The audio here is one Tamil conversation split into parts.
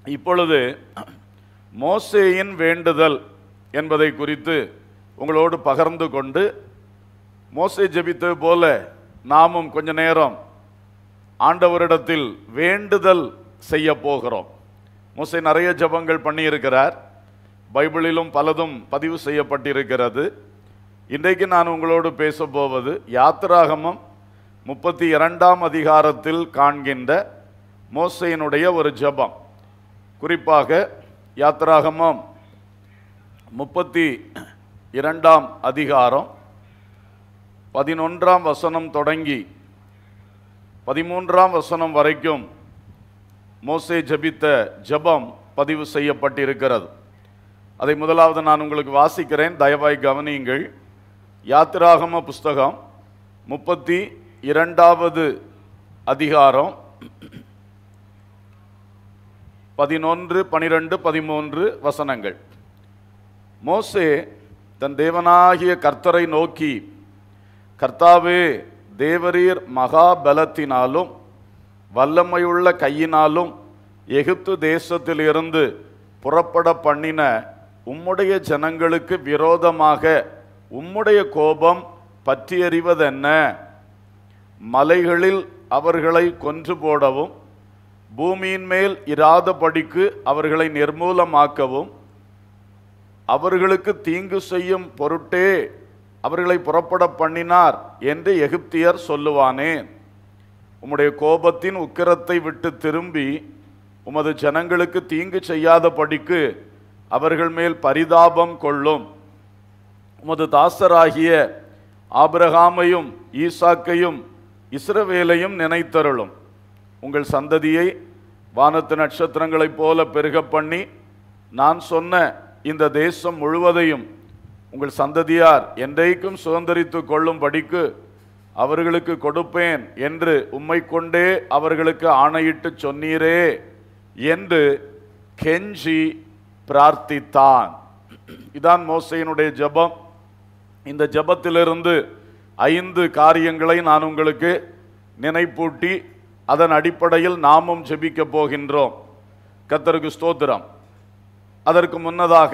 இப்பொழுது மோசேயின் வேண்டுதல் என்பதை குறித்து உங்களோடு பகிர்ந்து கொண்டு மோசே ஜெபித்தது போல நாமும் கொஞ்ச நேரம் ஆண்டவரிடத்தில் வேண்டுதல் செய்ய போகிறோம் மோசே நிறைய ஜெபங்கள் பண்ணியிருக்கிறார் பைபிளிலும் பலதும் பதிவு செய்யப்பட்டிருக்கிறது இன்றைக்கு நான் உங்களோடு பேச போவது யாத்திராகமம் முப்பத்தி இரண்டாம் அதிகாரத்தில் காண்கின்ற மோசையினுடைய ஒரு ஜெபம் குறிப்பாக யாத்திராகமம் முப்பத்தி இரண்டாம் அதிகாரம் பதினொன்றாம் வசனம் தொடங்கி பதிமூன்றாம் வசனம் வரைக்கும் மோசே ஜெபித்த ஜெபம் பதிவு செய்யப்பட்டிருக்கிறது அதை முதலாவது நான் உங்களுக்கு வாசிக்கிறேன் தயவாய் கவனியுங்கள் யாத்திராகம புஸ்தகம் முப்பத்தி இரண்டாவது அதிகாரம் பதினொன்று பனிரெண்டு பதிமூன்று வசனங்கள் மோசே தன் தேவனாகிய கர்த்தரை நோக்கி கர்த்தாவே தேவரீர் மகாபலத்தினாலும் வல்லமையுள்ள கையினாலும் எகிப்து தேசத்திலிருந்து புறப்பட பண்ணின உம்முடைய ஜனங்களுக்கு விரோதமாக உம்முடைய கோபம் பற்றியறிவதென்ன மலைகளில் அவர்களை கொன்று போடவும் பூமியின் மேல் இராதபடிக்கு அவர்களை நிர்மூலமாக்கவும் அவர்களுக்கு தீங்கு செய்யும் பொருட்டே அவர்களை புறப்பட பண்ணினார் என்று எகிப்தியர் சொல்லுவானேன் உம்முடைய கோபத்தின் உக்கிரத்தை விட்டு திரும்பி உமது ஜனங்களுக்கு தீங்கு செய்யாதபடிக்கு அவர்கள் மேல் பரிதாபம் கொள்ளும் உமது தாசராகிய ஆபிரகாமையும் ஈசாக்கையும் இஸ்ரவேலையும் நினைத்தருளும் உங்கள் சந்ததியை வானத்து நட்சத்திரங்களைப் போல பெருக பண்ணி நான் சொன்ன இந்த தேசம் முழுவதையும் உங்கள் சந்ததியார் என்றைக்கும் சுதந்திரித்து கொள்ளும்படிக்கு அவர்களுக்கு கொடுப்பேன் என்று உம்மை கொண்டே அவர்களுக்கு ஆணையிட்டு சொன்னீரே என்று கெஞ்சி பிரார்த்தித்தான் இதான் மோசையினுடைய ஜெபம் இந்த ஜெபத்திலிருந்து ஐந்து காரியங்களை நான் உங்களுக்கு நினைப்பூட்டி அதன் அடிப்படையில் நாமும் ஜெபிக்க போகின்றோம் கத்தருக்கு ஸ்தோத்திரம் அதற்கு முன்னதாக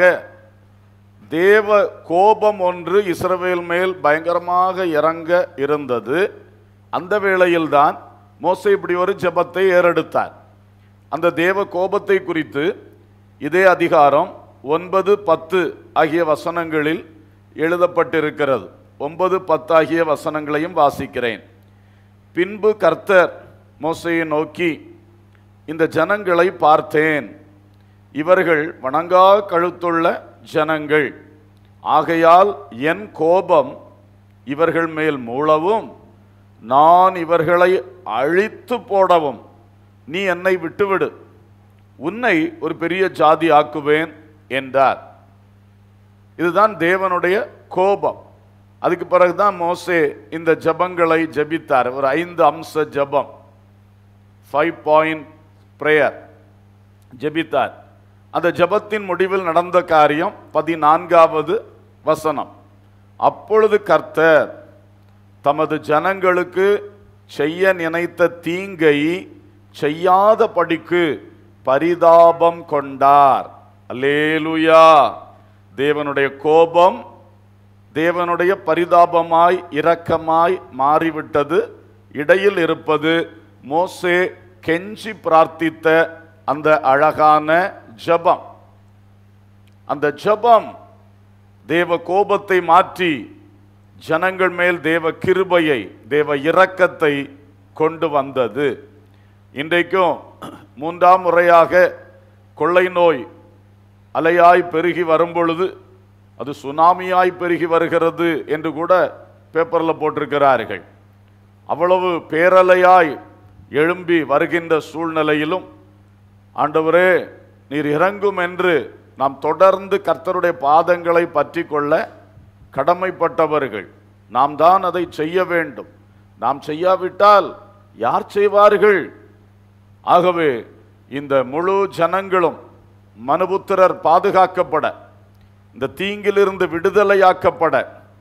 தேவ கோபம் ஒன்று இஸ்ரவேல் மேல் பயங்கரமாக இறங்க இருந்தது அந்த வேளையில்தான் மோசே இப்படி ஒரு ஜெபத்தை ஏறெடுத்தார் அந்த தேவ கோபத்தை குறித்து இதே அதிகாரம் ஒன்பது பத்து ஆகிய வசனங்களில் எழுதப்பட்டிருக்கிறது ஒன்பது பத்து ஆகிய வசனங்களையும் வாசிக்கிறேன் பின்பு கர்த்தர் மோசையை நோக்கி இந்த ஜனங்களை பார்த்தேன் இவர்கள் வணங்கா கழுத்துள்ள ஜனங்கள் ஆகையால் என் கோபம் இவர்கள் மேல் மூளவும் நான் இவர்களை அழித்து போடவும் நீ என்னை விட்டுவிடு உன்னை ஒரு பெரிய ஜாதி ஆக்குவேன் என்றார் இதுதான் தேவனுடைய கோபம் அதுக்கு பிறகுதான் மோசே இந்த ஜபங்களை ஜபித்தார் ஒரு ஐந்து அம்ச ஜபம் ஃபைவ் பாயிண்ட் ப்ரேயர் ஜெபித்தார் அந்த ஜெபத்தின் முடிவில் நடந்த காரியம் பதினான்காவது வசனம் அப்பொழுது கர்த்தர் தமது ஜனங்களுக்கு செய்ய நினைத்த தீங்கை செய்யாத படிக்கு பரிதாபம் கொண்டார் அல்லேலுயா தேவனுடைய கோபம் தேவனுடைய பரிதாபமாய் இரக்கமாய் மாறிவிட்டது இடையில் இருப்பது மோசே கெஞ்சி பிரார்த்தித்த அந்த அழகான ஜெபம் அந்த ஜெபம் தேவ கோபத்தை மாற்றி ஜனங்கள் மேல் தேவ கிருபையை தேவ இரக்கத்தை கொண்டு வந்தது இன்றைக்கும் மூன்றாம் முறையாக கொள்ளை நோய் அலையாய் பெருகி வரும்பொழுது அது சுனாமியாய் பெருகி வருகிறது என்று கூட பேப்பரில் போட்டிருக்கிறார்கள் அவ்வளவு பேரலையாய் எழும்பி வருகின்ற சூழ்நிலையிலும் ஆண்டவரே நீர் இறங்கும் என்று நாம் தொடர்ந்து கர்த்தருடைய பாதங்களை பற்றி கொள்ள கடமைப்பட்டவர்கள் நாம் தான் அதை செய்ய வேண்டும் நாம் செய்யாவிட்டால் யார் செய்வார்கள் ஆகவே இந்த முழு ஜனங்களும் மனுபுத்திரர் பாதுகாக்கப்பட இந்த தீங்கிலிருந்து விடுதலையாக்கப்பட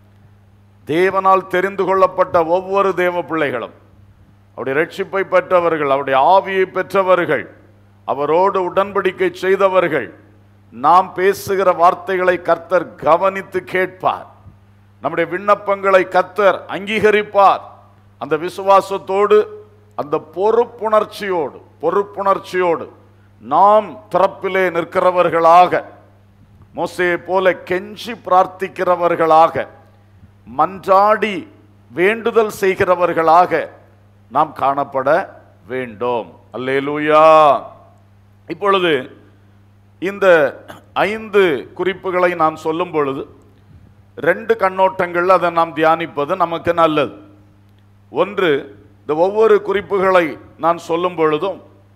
தேவனால் தெரிந்து கொள்ளப்பட்ட ஒவ்வொரு தேவ பிள்ளைகளும் அவருடைய ரட்சிப்பை பெற்றவர்கள் அவருடைய ஆவியை பெற்றவர்கள் அவரோடு உடன்படிக்கை செய்தவர்கள் நாம் பேசுகிற வார்த்தைகளை கர்த்தர் கவனித்து கேட்பார் நம்முடைய விண்ணப்பங்களை கர்த்தர் அங்கீகரிப்பார் அந்த விசுவாசத்தோடு அந்த பொறுப்புணர்ச்சியோடு பொறுப்புணர்ச்சியோடு நாம் திறப்பிலே நிற்கிறவர்களாக மோசையை போல கெஞ்சி பிரார்த்திக்கிறவர்களாக மன்றாடி வேண்டுதல் செய்கிறவர்களாக நாம் காணப்பட வேண்டும் அல்லேலூயா இப்பொழுது இந்த ஐந்து குறிப்புகளை நான் சொல்லும் பொழுது ரெண்டு கண்ணோட்டங்கள் அதை நாம் தியானிப்பது நமக்கு நல்லது ஒன்று இந்த ஒவ்வொரு குறிப்புகளை நான் சொல்லும் பொழுதும்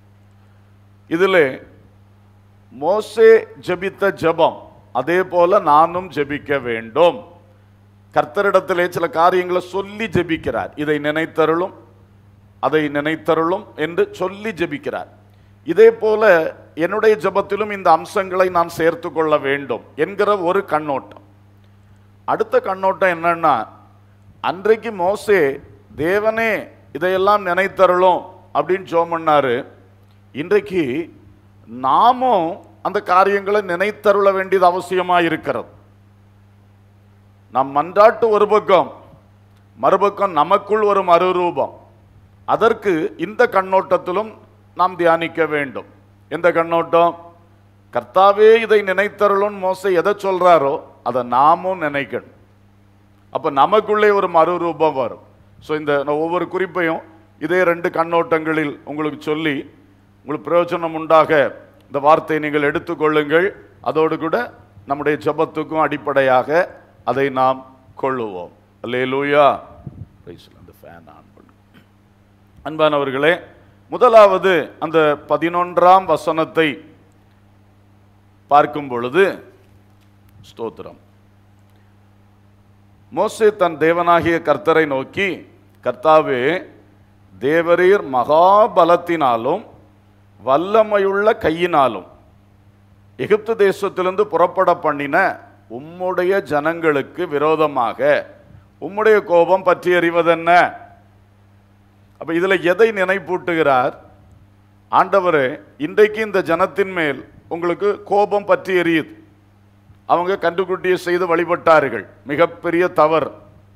இதிலே மோசே ஜெபித்த ஜெபம் அதே போல நானும் ஜெபிக்க வேண்டும் கர்த்தரிடத்திலே சில காரியங்களை சொல்லி ஜெபிக்கிறார் இதை நினைத்தருளும் அதை நினைத்தருளும் என்று சொல்லி ஜெபிக்கிறார் இதே போல என்னுடைய ஜெபத்திலும் இந்த அம்சங்களை நான் சேர்த்து கொள்ள வேண்டும் என்கிற ஒரு கண்ணோட்டம் அடுத்த கண்ணோட்டம் என்னன்னா அன்றைக்கு மோசே தேவனே இதையெல்லாம் நினைத்தருளும் அப்படின்னு ஜோம் பண்ணாரு இன்றைக்கு நாமும் அந்த காரியங்களை நினைத்தருள வேண்டியது அவசியமா இருக்கிறது நம் மன்றாட்டு ஒரு பக்கம் மறுபக்கம் நமக்குள் ஒரு மறுரூபம் அதற்கு இந்த கண்ணோட்டத்திலும் நாம் தியானிக்க வேண்டும் எந்த கண்ணோட்டம் கர்த்தாவே இதை நினைத்தருளும் மோசை எதை சொல்றாரோ அதை நாமும் நினைக்கணும் அப்ப நமக்குள்ளே ஒரு மறுரூபம் வரும் ஸோ இந்த நான் ஒவ்வொரு குறிப்பையும் இதே ரெண்டு கண்ணோட்டங்களில் உங்களுக்கு சொல்லி உங்களுக்கு பிரயோஜனம் உண்டாக இந்த வார்த்தையை நீங்கள் எடுத்துக்கொள்ளுங்கள் அதோடு கூட நம்முடைய ஜெபத்துக்கும் அடிப்படையாக அதை நாம் கொள்ளுவோம் அல்லேலூயா ரைஸ் அந்த ஃபேன் ஆன் பண்ணு அன்பானவர்களே முதலாவது அந்த பதினொன்றாம் வசனத்தை பார்க்கும் பொழுது ஸ்தோத்திரம் மோசே தன் தேவனாகிய கர்த்தரை நோக்கி கர்த்தாவே தேவரீர் மகாபலத்தினாலும் வல்லமையுள்ள கையினாலும் எகிப்து தேசத்திலிருந்து புறப்பட பண்ணின உம்முடைய ஜனங்களுக்கு விரோதமாக உம்முடைய கோபம் பற்றி எறிவதென்ன அப்ப இதுல எதை நினைப்பூட்டுகிறார் ஆண்டவரே இன்றைக்கு இந்த ஜனத்தின் மேல் உங்களுக்கு கோபம் பற்றி எரியுது அவங்க கண்டுக்குட்டியை செய்து வழிபட்டார்கள் மிகப்பெரிய தவறு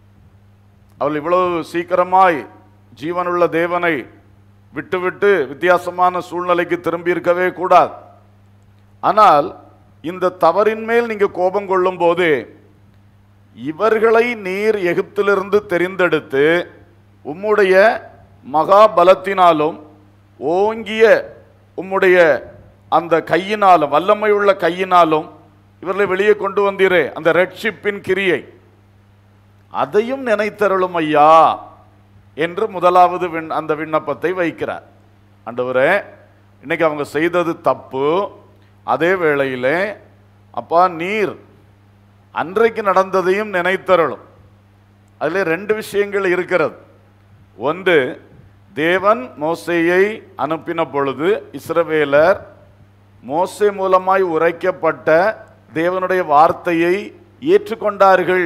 அவள் இவ்வளவு சீக்கிரமாய் ஜீவனுள்ள தேவனை விட்டுவிட்டு வித்தியாசமான சூழ்நிலைக்கு திரும்பி இருக்கவே கூடாது ஆனால் இந்த தவறின் மேல் நீங்க கோபம் கொள்ளும் போது இவர்களை நீர் எகிப்திலிருந்து தெரிந்தெடுத்து உம்முடைய மகாபலத்தினாலும் ஓங்கிய உம்முடைய அந்த கையினாலும் வல்லமையுள்ள கையினாலும் இவர்களை வெளியே கொண்டு வந்தீரே அந்த ரட்சிப்பின் கிரியை அதையும் நினைத்தருளும் ஐயா என்று முதலாவது விண் அந்த விண்ணப்பத்தை வைக்கிறார் ஆண்டவரே இன்னைக்கு அவங்க செய்தது தப்பு அதே வேளையிலே அப்பா நீர் அன்றைக்கு நடந்ததையும் நினைத்தருளும் அதில் ரெண்டு விஷயங்கள் இருக்கிறது ஒன்று தேவன் மோசேயை அனுப்பின பொழுது இஸ்ரவேலர் மோசே மூலமாய் உரைக்கப்பட்ட தேவனுடைய வார்த்தையை ஏற்றுக்கொண்டார்கள்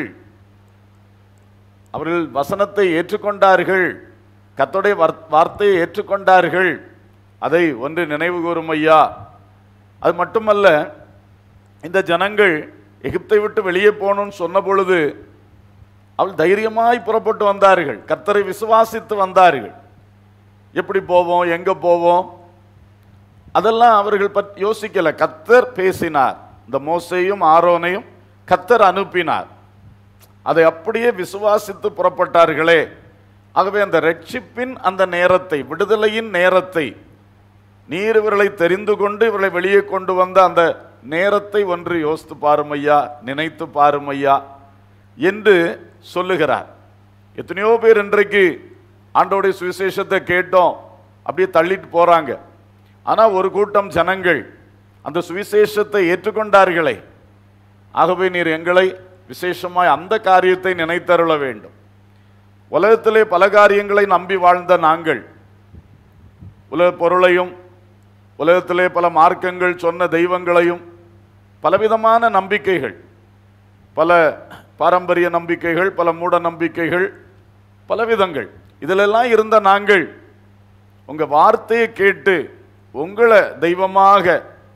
அவர்கள் வசனத்தை ஏற்றுக்கொண்டார்கள் கர்த்தருடைய வர்- வார்த்தையை ஏற்றுக்கொண்டார்கள் அதை ஒன்று நினைவு கூறும் ஐயா அது மட்டுமல்ல இந்த ஜனங்கள் எகிப்தை விட்டு வெளியே போகணும்னு சொன்ன பொழுது அவள் தைரியமாய் புறப்பட்டு வந்தார்கள் கர்த்தரை விசுவாசித்து வந்தார்கள் எப்படி போவோம் எங்க போவோம் அதெல்லாம் அவர்கள் பற்றி யோசிக்கல கர்த்தர் பேசினார் இந்த மோசையும் ஆரோனையும் கர்த்தர் அனுப்பினார் அதை அப்படியே விசுவாசித்து புறப்பட்டார்களே ஆகவே அந்த ரட்சிப்பின் அந்த நேரத்தை விடுதலையின் நேரத்தை நீர் இவர்களை தெரிந்து கொண்டு இவர்களை வெளியே கொண்டு வந்த அந்த நேரத்தை ஒன்று யோசித்து பாருமையா நினைத்து பாருமையா என்று சொல்லுகிறார் எத்தனையோ பேர் இன்றைக்கு ஆண்டோடைய சுவிசேஷத்தை கேட்டோம் அப்படியே தள்ளிட்டு போறாங்க ஆனா ஒரு கூட்டம் ஜனங்கள் அந்த சுவிசேஷத்தை ஏற்றுக்கொண்டார்களே ஆகவே நீர் எங்களை விசேஷமாய் அந்த காரியத்தை நினைத்தருள வேண்டும் உலகத்திலே பல காரியங்களை நம்பி வாழ்ந்த நாங்கள் உலக பொருளையும் உலகத்திலே பல மார்க்கங்கள் சொன்ன தெய்வங்களையும் பலவிதமான நம்பிக்கைகள் பல பாரம்பரிய நம்பிக்கைகள் பல மூட நம்பிக்கைகள் பலவிதங்கள் இதிலெல்லாம் இருந்த நாங்கள் உங்க வார்த்தையை கேட்டு உங்களை தெய்வமாக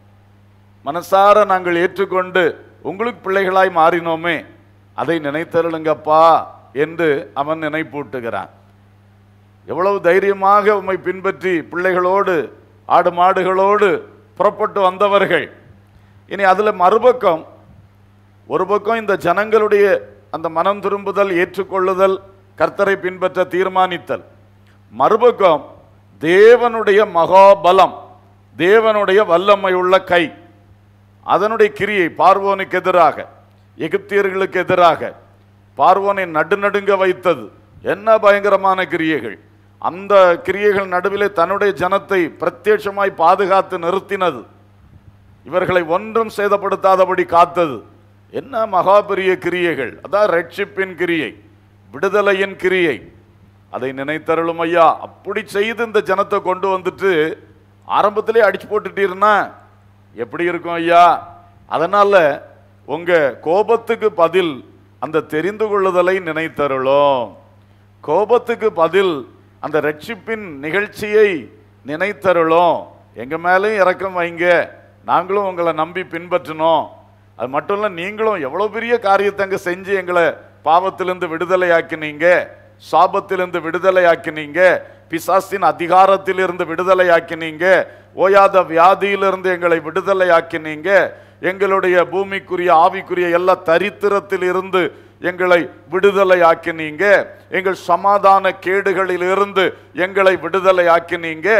மனசார நாங்கள் ஏற்றுக்கொண்டு உங்களுக்கு பிள்ளைகளாய் மாறினோமே அதை நினைத்தருளுங்கப்பா என்று அவன் நினைப்பூட்டுகிறான் எவ்வளவு தைரியமாக உம்மை பின்பற்றி பிள்ளைகளோடு ஆடு மாடுகளோடு புறப்பட்டு வந்தவர்கள் இனி அதுல மறுபக்கம் ஒரு பக்கம் இந்த ஜனங்களுடைய அந்த மனம் திரும்புதல் ஏற்றுக்கொள்ளுதல் கர்த்தரை பின்பற்ற தீர்மானித்தல் மறுபக்கம் தேவனுடைய மகாபலம் தேவனுடைய வல்லமை உள்ள கை அதனுடைய கிரியை பார்வோனுக்கு எதிராக எகிப்தியர்களுக்கு எதிராக பார்வோனை நடுநடுங்க வைத்தது என்ன பயங்கரமான கிரியைகள் அந்த கிரியைகள் நடுவிலே தன்னுடைய ஜனத்தை பிரத்யட்சமாய் பாதுகாத்து நிறுத்தினது இவர்களை ஒன்றும் சேதப்படுத்தாதபடி காத்தது என்ன மகா பெரிய கிரியைகள் அதான் ரட்சிப்பின் கிரியை விடுதலையின் கிரியை அதை நினைத்தருளும் ஐயா அப்படி செய்து இந்த ஜனத்தை கொண்டு வந்துட்டு ஆரம்பத்திலே அடிச்சு போட்டுட்டீர்னா எப்படி இருக்கும் ஐயா அதனால உங்க கோபத்துக்கு பதில் அந்த தெரிந்து கொள்ளுதலை நினைத்தருளும் கோபத்துக்கு பதில் அந்த ரட்சிப்பின் நிகழ்ச்சியை நினைத்தருளும் எங்க மேலேயும் இறக்கம் வைங்க நாங்களும் உங்களை நம்பி பின்பற்றினோம் அது மட்டும் இல்ல நீங்களும் எவ்வளவு பெரிய காரியத்தை அங்க செஞ்சு எங்களை பாவத்திலிருந்து விடுதலையாக்கினீங்க சாபத்திலிருந்து விடுதலையாக்கினீங்க பிசாசின் அதிகாரத்திலிருந்து விடுதலையாக்கினீங்க ஓயாத வியாதியிலிருந்து எங்களை விடுதலையாக்கினீங்க எங்களுடைய பூமிக்குரிய ஆவிக்குரிய எல்லா தரித்திரத்தில் இருந்து எங்களை விடுதலையாக்கினீங்க எங்கள் சமாதான கேடுகளில் இருந்து எங்களை விடுதலையாக்கினீங்க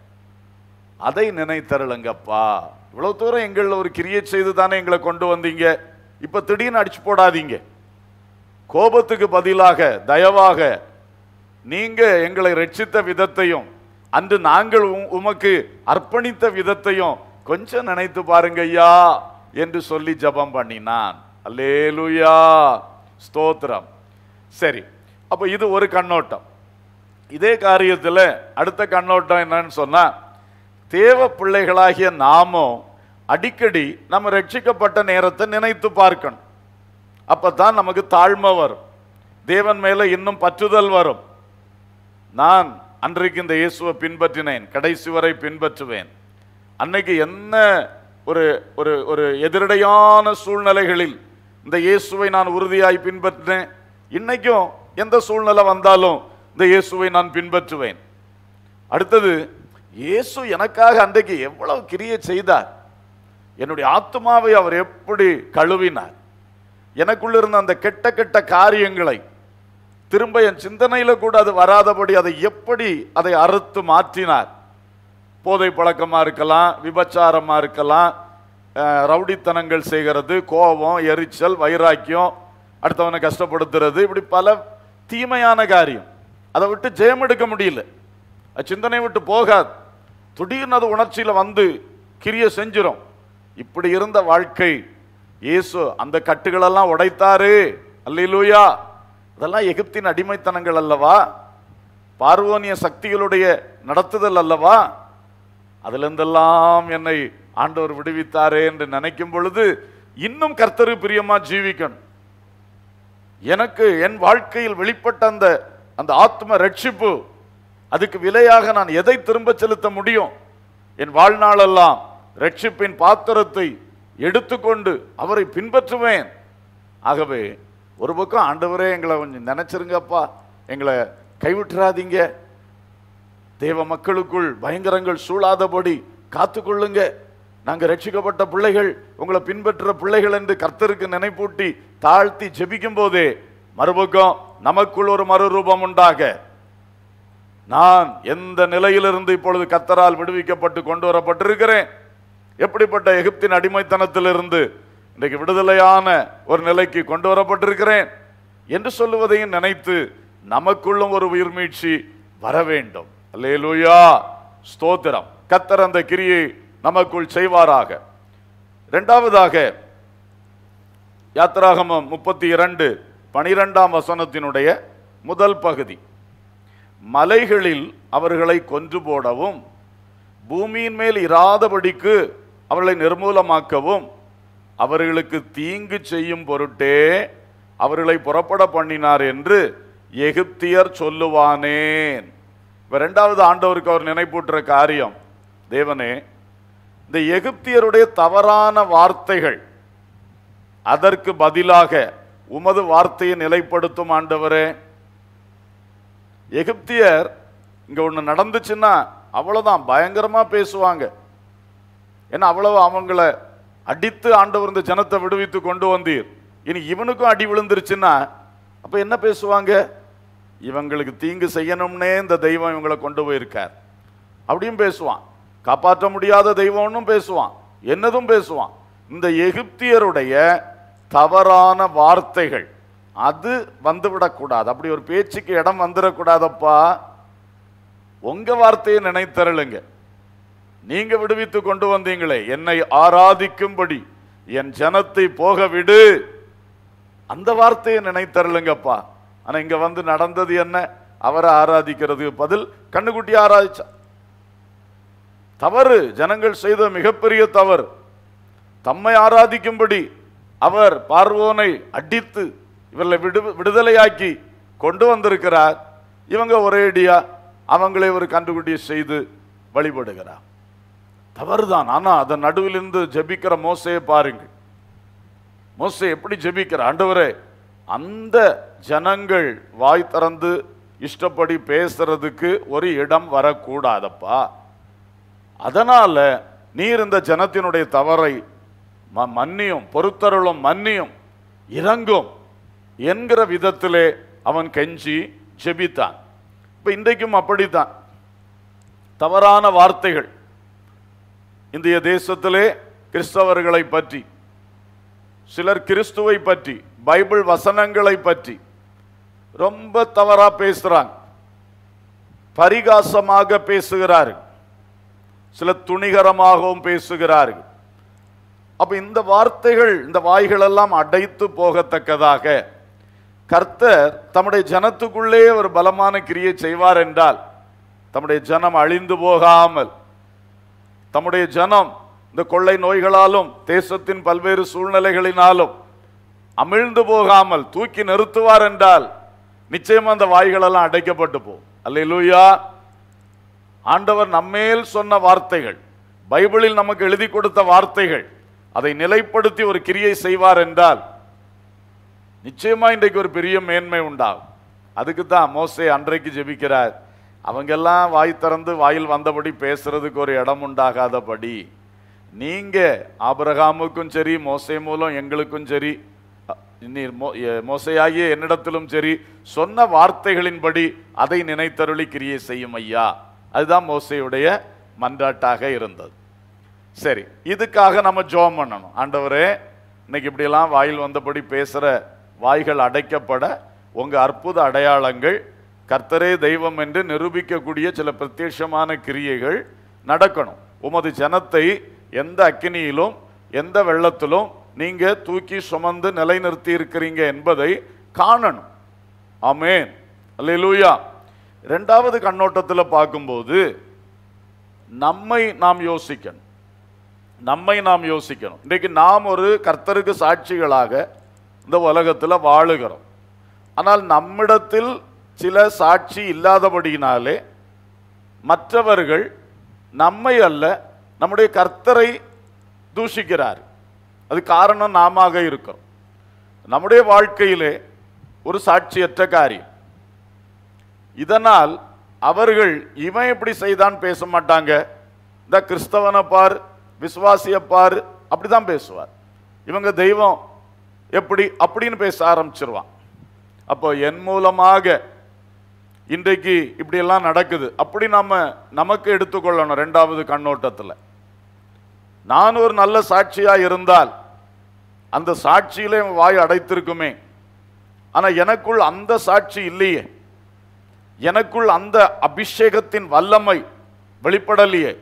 அதை நினைத்தருளுங்கப்பா இவ்வளவு தூரம் எங்களை ஒரு கிரியை செய்து தானே எங்களை கொண்டு வந்தீங்க இப்ப திடீர்னு அடிச்சு போடாதீங்க கோபத்துக்கு பதிலாக தயவாக நீங்க எங்களை ரட்சித்த விதத்தையும் அன்று நாங்கள் உம்- உமக்கு அர்ப்பணித்த விதத்தையும் கொஞ்சம் நினைத்து பாருங்க ஐயா என்று சொல்லி ஜெபம் பண்ணினான் அல்லேலூயா ஸ்தோத்திரம் சரி அப்போ இது ஒரு கண்ணோட்டம் இதே காரியத்தில் அடுத்த கண்ணோட்டம் என்னன்னு சொன்னா தேவ பிள்ளைகளாகிய நாமும் அடிக்கடி நம்ம ரட்சிக்கப்பட்ட நேரத்தை நினைத்து பார்க்கணும் அப்பதான் நமக்கு தாழ்மை வரும் தேவன் மேல இன்னும் பற்றுதல் வரும் நான் அன்றைக்கு இந்த இயேசுவை பின்பற்றினேன் கடைசி வரை பின்பற்றுவேன் அன்னைக்கு என்ன ஒரு ஒரு ஒரு எதிரடையான சூழ்நிலைகளில் இந்த இயேசுவை நான் உறுதியாய் பின்பற்றினேன் இன்னைக்கும் எந்த சூழ்நிலை வந்தாலும் இந்த இயேசுவை நான் பின்பற்றுவேன் அடுத்தது இயேசு எனக்காக அன்றைக்கு எவ்வளவு கிரியை செய்தார் என்னுடைய ஆத்மாவை அவர் எப்படி கழுவினார் எனக்குள்ள இருந்த அந்த கெட்ட கெட்ட காரியங்களை திரும்ப என் சிந்தனையில கூட அது வராதபடி அதை எப்படி அதை அறுத்து மாற்றினார் போதை பழக்கமா இருக்கலாம் விபச்சாரமா இருக்கலாம் அஹ், ரவுடித்தனங்கள் செய்கிறது கோபம் எரிச்சல் வைராக்கியம் அடுத்தவனை கஷ்டப்படுத்துறது இப்படி பல தீமையான காரியம் அதை விட்டு ஜெயம் எடுக்க முடியல அது சிந்தனை விட்டு போகாது திடீர்னு அது உணர்ச்சியில வந்து கிரிய செஞ்சிரும் இப்படி இருந்த வாழ்க்கை இயேசு அந்த கட்டுகளெல்லாம் உடைத்தாரு அல்லேலூயா அதெல்லாம் எகிப்தின் அடிமைத்தனங்கள் அல்லவா பார்வோனிய சக்திகளுடைய நடத்துதல் அல்லவா அதிலிருந்தெல்லாம் என்னை ஆண்டவர் விடுவித்தாரே என்று நினைக்கும் பொழுது இன்னும் கர்த்தரு பிரியமா ஜீவிக்கணும் எனக்கு என் வாழ்க்கையில் வெளிப்பட்ட அந்த அந்த ஆத்ம ரட்சிப்பு அதுக்கு விலையாக நான் எதை திரும்ப செலுத்த முடியும் என் வாழ்நாளெல்லாம் ரட்சிப்பின் பாத்திரத்தை எடுத்துக்கொண்டு அவரை பின்பற்றுவேன் ஆகவே ஒரு பக்கம் ஆண்டவரே எங்களை கொஞ்சம் நினைச்சிருங்கப்பா எங்களை கைவிட்டுறாதீங்க தேவ மக்களுக்குள் பயங்கரங்கள் சூழாதபடி காத்துக்கொள்ளுங்க நாங்க ரட்சிக்கப்பட்ட பிள்ளைகள் உங்களை பின்பற்ற பிள்ளைகள் என்று கர்த்தருக்கு நினைப்பூட்டி தாழ்த்தி ஜெபிக்கும் போதே மறுபக்கம் நமக்குள் ஒரு மறுரூபம் உண்டாக நான் எந்த நிலையிலிருந்து இப்பொழுது கத்தரால் விடுவிக்கப்பட்டு கொண்டு வரப்பட்டிருக்கிறேன் எப்படிப்பட்ட எகிப்தின் அடிமைத்தனத்திலிருந்து இன்றைக்கு விடுதலையான ஒரு நிலைக்கு கொண்டு வரப்பட்டிருக்கிறேன் என்று சொல்லுவதையும் நினைத்து நமக்குள்ளும் ஒரு உயிர் மீட்சி வர வேண்டும் அல்லேலூயா ஸ்தோத்திரம் கத்தர் அந்த கிரியை நமக்குள் செய்வாராக இரண்டாவதாக யாத்திராகமம் முப்பத்தி இரண்டு பனிரெண்டாம் வசனத்தினுடைய முதல் பகுதி மலைகளில் அவர்களை கொன்று போடவும் பூமியின் மேல் இராதபடிக்கு அவர்களை நிர்மூலமாக்கவும் அவர்களுக்கு தீங்கு செய்யும் பொருட்டே அவர்களை புறப்பட பண்ணினார் என்று எகிப்தியர் சொல்லுவானேன் இப்ப ரெண்டாவது ஆண்டவருக்கு அவர் நினைப்பூட்டுற காரியம் தேவனே இந்த எகிப்தியருடைய தவறான வார்த்தைகள் அதற்கு பதிலாக உமது வார்த்தையை நிலைப்படுத்தும் ஆண்டவரே எகிப்தியர் இங்க ஒண்ணு நடந்துச்சுன்னா அவ்வளவுதான் பயங்கரமா பேசுவாங்க ஏன்னா அவ்வளவு அவங்கள அடித்து ஆண்டவர் இந்த ஜனத்தை விடுவித்து கொண்டு வந்தீர் இனி இவனுக்கும் அடி விழுந்துருச்சுன்னா அப்ப என்ன பேசுவாங்க இவங்களுக்கு தீங்கு செய்யணும்னே இந்த தெய்வம் இவங்களை கொண்டு போயிருக்கார் அப்படியும் பேசுவான் காப்பாற்ற முடியாத தெய்வம்னும் பேசுவான் என்னதும் பேசுவான் இந்த எகிப்தியருடைய தவறான வார்த்தைகள் அது வந்துவிடக்கூடாது அப்படி ஒரு பேச்சுக்கு இடம் வந்துடக்கூடாதப்பா உங்க வார்த்தையை நினைத்தருளுங்க நீங்க விடுவித்து கொண்டு வந்தீங்களே என்னை ஆராதிக்கும்படி என் ஜனத்தை போக விடு அந்த வார்த்தையை நினைத்தருளுங்கப்பா ஆனா இங்க வந்து நடந்தது என்ன அவரை ஆராதிக்கிறதுக்கு பதில் கண்ணுக்குட்டி ஆராதிச்சா தவறு ஜனங்கள் செய்த மிகப்பெரிய தவறு தம்மை ஆராதிக்கும்படி அவர் பார்வோனை அடித்து இவர்களை விடு விடுதலையாக்கி கொண்டு வந்திருக்கிறார் இவங்க ஒரேடியா அவங்களே ஒரு கண்டுகுட்டியை செய்து வழிபடுகிறார் தவறுதான் ஆனா அதன் நடுவிலிருந்து ஜெபிக்கிற மோசையை பாருங்கள் மோசே எப்படி ஜெபிக்கிற ஆண்டவரே அந்த ஜனங்கள் வாய் திறந்து இஷ்டப்படி பேசுறதுக்கு ஒரு இடம் வரக்கூடாதப்பா அதனால நீர் இந்த ஜனத்தினுடைய தவறை ம- மன்னியும் பொறுத்தருளும் மன்னியும் இறங்கும் என்கிற விதத்திலே அவன் கெஞ்சி ஜெபித்தான் இப்ப இன்றைக்கும் அப்படித்தான் தவறான வார்த்தைகள் இந்திய தேசத்திலே கிறிஸ்தவர்களை பற்றி சிலர் கிறிஸ்துவை பற்றி பைபிள் வசனங்களை பற்றி ரொம்ப தவறா பேசுறாங்க பரிகாசமாக பேசுகிறார்கள் சில துணிகரமாகவும் பேசுகிறார்கள் அப்ப இந்த வார்த்தைகள் இந்த வாய்கள் எல்லாம் அடைத்து போகத்தக்கதாக கர்த்தர் தம்முடைய ஜனத்துக்குள்ளே ஒரு பலமான கிரியை செய்வார் என்றால் தம்முடைய ஜனம் அழிந்து போகாமல் தம்முடைய ஜனம் இந்த கொள்ளை நோய்களாலும் தேசத்தின் பல்வேறு சூழ்நிலைகளினாலும் அமிழ்ந்து போகாமல் தூக்கி நிறுத்துவார் என்றால் நிச்சயமா அந்த வாய்களெல்லாம் அடைக்கப்பட்டு போகும் அல்லேலூயா ஆண்டவர் நம்மேல் சொன்ன வார்த்தைகள் பைபிளில் நமக்கு எழுதி கொடுத்த வார்த்தைகள் அதை நிலைப்படுத்தி ஒரு கிரியை செய்வார் என்றால் நிச்சயமா இன்றைக்கு ஒரு பெரிய மேன்மை உண்டாகும் அதுக்கு தான் மோசே அன்றைக்கு ஜெபிக்கிறார் அவங்கெல்லாம் வாய் திறந்து வாயில் வந்தபடி பேசுறதுக்கு ஒரு இடம் உண்டாகாதபடி நீங்க ஆபிரகாமுக்கும் சரி மோசே மூலம் எங்களுக்கும் சரி அ, நீர் மோ- எ- மோசேயாகிய என்னிடத்திலும் சரி சொன்ன வார்த்தைகளின்படி அதை நினைத்தருளி கிரியை செய்யும் ஐயா அதுதான் மோசையுடைய மன்றாட்டாக இருந்தது சரி இதுக்காக நம்ம ஜெபம் பண்ணணும் ஆண்டவரே இன்னைக்கு இப்படியெல்லாம் வாயில் வந்தபடி பேசுற வாய்கள் அடைக்கப்பட உங்க அற்புத அடையாளங்கள் கர்த்தரே தெய்வம் என்று நிரூபிக்கக்கூடிய சில பிரத்யட்சமான கிரியைகள் நடக்கணும் உமது ஜனத்தை எந்த அக்கினியிலும் எந்த வெள்ளத்திலும் நீங்க தூக்கி சுமந்து நிலைநிறுத்தி இருக்கிறீங்க என்பதை காணணும் ஆமென் அல்லேலூயா இரண்டாவது கண்ணோட்டத்தில் பார்க்கும்போது நம்மை நாம் யோசிக்கணும் நம்மை நாம் யோசிக்கணும் இன்றைக்கு நாம் ஒரு கர்த்தருக்கு சாட்சிகளாக இந்த உலகத்தில் வாழுகிறோம் ஆனால் நம்மிடத்தில் சில சாட்சி இல்லாதபடியினாலே மற்றவர்கள் நம்மை அல்ல நம்முடைய கர்த்தரை தூஷிக்கிறார் அது காரணம் நாம இருக்கிறோம் நம்முடைய வாழ்க்கையிலே ஒரு சாட்சியற்ற காரியம் இதனால் அவர்கள் இவன் எப்படி செய்தான் பேச மாட்டாங்க இந்த கிறிஸ்தவனை பார் விசுவாசியை பார் அப்படிதான் பேசுவார் இவங்க தெய்வம் எப்படி அப்படின்னு பேச ஆரம்பிச்சிருவான் அப்போ என் மூலமாக இன்றைக்கு இப்படியெல்லாம் நடக்குது அப்படி நாம நமக்கு எடுத்துக்கொள்ளணும் ரெண்டாவது கண்ணோட்டத்தில் நான் ஒரு நல்ல சாட்சியா இருந்தால் அந்த சாட்சியிலே என் வாய் அடைத்திருக்குமே ஆனா எனக்குள் அந்த சாட்சி இல்லையே எனக்குள் அந்த அபிஷேகத்தின் வல்லமை வெளிப்படலையே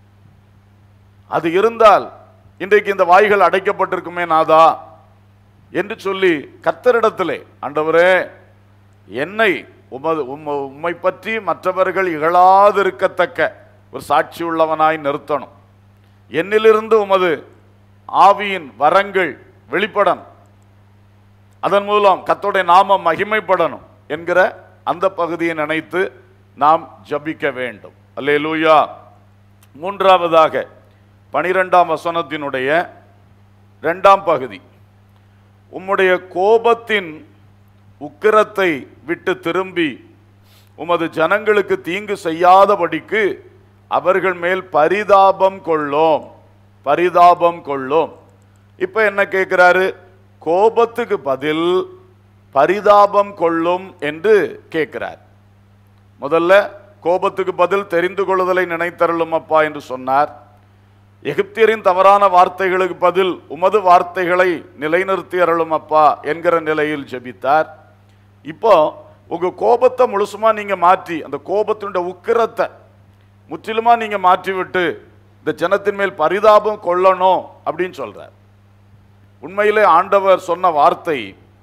அது இருந்தால் இன்றைக்கு இந்த வாய்கள் அடைக்கப்பட்டிருக்குமே நாதா என்று சொல்லி கர்த்தரிடத்திலே ஆண்டவரே என்னை உமது உம்ம உம்மை பற்றி மற்றவர்கள் இகழாதிருக்கத்தக்க ஒரு சாட்சி உள்ளவனாய் நிறுத்தணும் என்னிலிருந்து உமது ஆவியின் வரங்கள் வெளிப்படணும் அதன் மூலம் கர்த்தருடைய நாமம் மகிமைப்படணும் என்கிற அந்த பகுதியை நினைத்து நாம் ஜபிக்க வேண்டும் அல்லேலூயா மூன்றாவதாக பனிரெண்டாம் வசனத்தினுடைய இரண்டாம் பகுதி உம்முடைய கோபத்தின் உக்கிரத்தை விட்டு திரும்பி உமது ஜனங்களுக்கு தீங்கு செய்யாதபடிக்கு அவர்கள் மேல் பரிதாபம் கொள்ளோம் பரிதாபம் கொள்ளோம் இப்போ என்ன கேட்கிறாரு கோபத்துக்கு பதில் பரிதாபம் கொள்ளும் என்று கேட்கிறார் முதல்ல கோபத்துக்கு பதில் தெரிந்து கொள்ளுதலை நினைத்தருளும் அப்பா என்று சொன்னார் எகிப்தியரின் தவறான வார்த்தைகளுக்கு பதில் உமது வார்த்தைகளை நிலைநிறுத்தி அருளும் அப்பா என்கிற நிலையில் ஜெபித்தார் இப்போ உங்க கோபத்தை முழுசுமா நீங்க மாற்றி அந்த கோபத்தினுடைய உக்கிரத்தை முற்றிலுமா நீங்க மாற்றி விட்டு இந்த ஜனத்தின் மேல் பரிதாபம் கொள்ளணும் அப்படின்னு சொல்றார் உண்மையிலே ஆண்டவர் சொன்ன வார்த்தை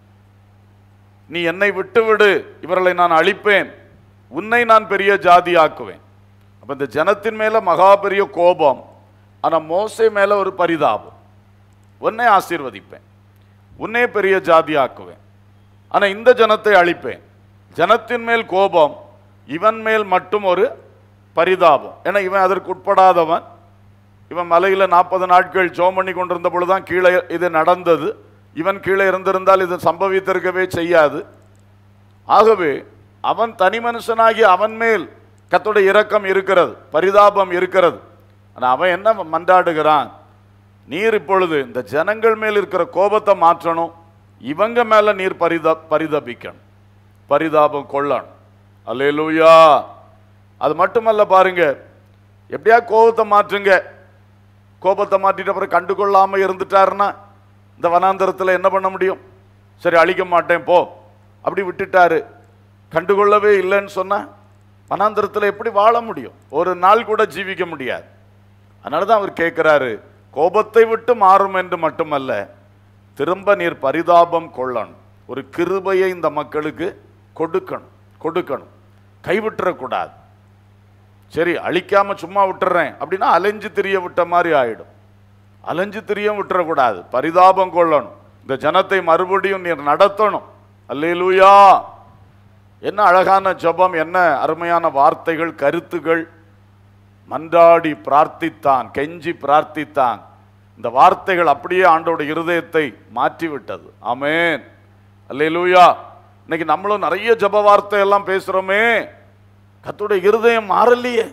நீ என்னை விட்டுவிடு இவர்களை நான் அழிப்பேன் உன்னை நான் பெரிய ஜாதியாக்குவேன் அப்ப இந்த ஜனத்தின் மேல மகா பெரிய கோபம் ஆனா மோசே மேல ஒரு பரிதாபம் உன்னை ஆசீர்வதிப்பேன் உன்னை பெரிய ஜாதியாக்குவேன் ஆனா இந்த ஜனத்தை அழிப்பேன் ஜனத்தின் மேல் கோபம் இவன் மேல் மட்டும் ஒரு பரிதாபம் ஏன்னா இவன் அதற்கு உட்படாதவன் இவன் மலையில நாற்பது நாட்கள் ஜோம் பண்ணி கொண்டிருந்த பொழுதுதான் கீழே இது நடந்தது இவன் கீழே இருந்திருந்தால் இது சம்பவித்திருக்கவே செய்யாது ஆகவே அவன் தனி மனுஷனாகி அவன் மேல் கத்தோடைய இரக்கம் இருக்கிறது பரிதாபம் இருக்கிறது ஆனா அவன் என்ன மன்றாடுகிறான் நீர் இப்பொழுது இந்த ஜனங்கள் மேல் இருக்கிற கோபத்தை மாற்றணும் இவங்க மேல நீர் பரிதா பரிதபிக்கணும் பரிதாபம் கொள்ளணும் அல்லேலூயா அது மட்டுமல்ல பாருங்க எப்படியா கோபத்தை மாற்றுங்க கோபத்தை மாற்றிட்டு அப்புறம் கண்டுகொள்ளாம இருந்துட்டாருன்னா இந்த வனாந்தரத்தில் என்ன பண்ண முடியும் சரி அழிக்க மாட்டேன் போ அப்படி விட்டுட்டாரு கண்டுகொள்ளவே இல்லைன்னு சொன்னா வனாந்தரத்தில் எப்படி வாழ முடியும் ஒரு நாள் கூட ஜீவிக்க முடியாது அதனால தான் அவர் கேட்கிறாரு கோபத்தை விட்டு மாறும் என்று மட்டுமல்ல திரும்ப நீர் பரிதாபம் கொள்ளணும் ஒரு கிருபையை இந்த மக்களுக்கு கொடுக்கணும் கொடுக்கணும் கைவிட்டுறக்கூடாது சரி அழிக்காம சும்மா விட்டுறேன் அப்படின்னா அலைஞ்சு திரிய விட்ட மாதிரி ஆயிடும் அலைஞ்சு திரிய விட்டுறக்கூடாது பரிதாபம் கொள்ளணும் இந்த ஜனத்தை மறுபடியும் நீர் நடத்தணும் அல்லேலூயா என்ன அழகான ஜெபம் என்ன அருமையான வார்த்தைகள் கருத்துகள் மன்றாடி பிரார்த்தித்தான் கெஞ்சி பிரார்த்தித்தான் இந்த வார்த்தைகள் அப்படியே ஆண்டோட இருதயத்தை மாற்றி விட்டது ஆமென் அல்லேலூயா இன்னைக்கு நம்மளும் நிறைய ஜெப வார்த்தை எல்லாம் பேசுறோமே கத்துடைய இருதயம் மாறலையே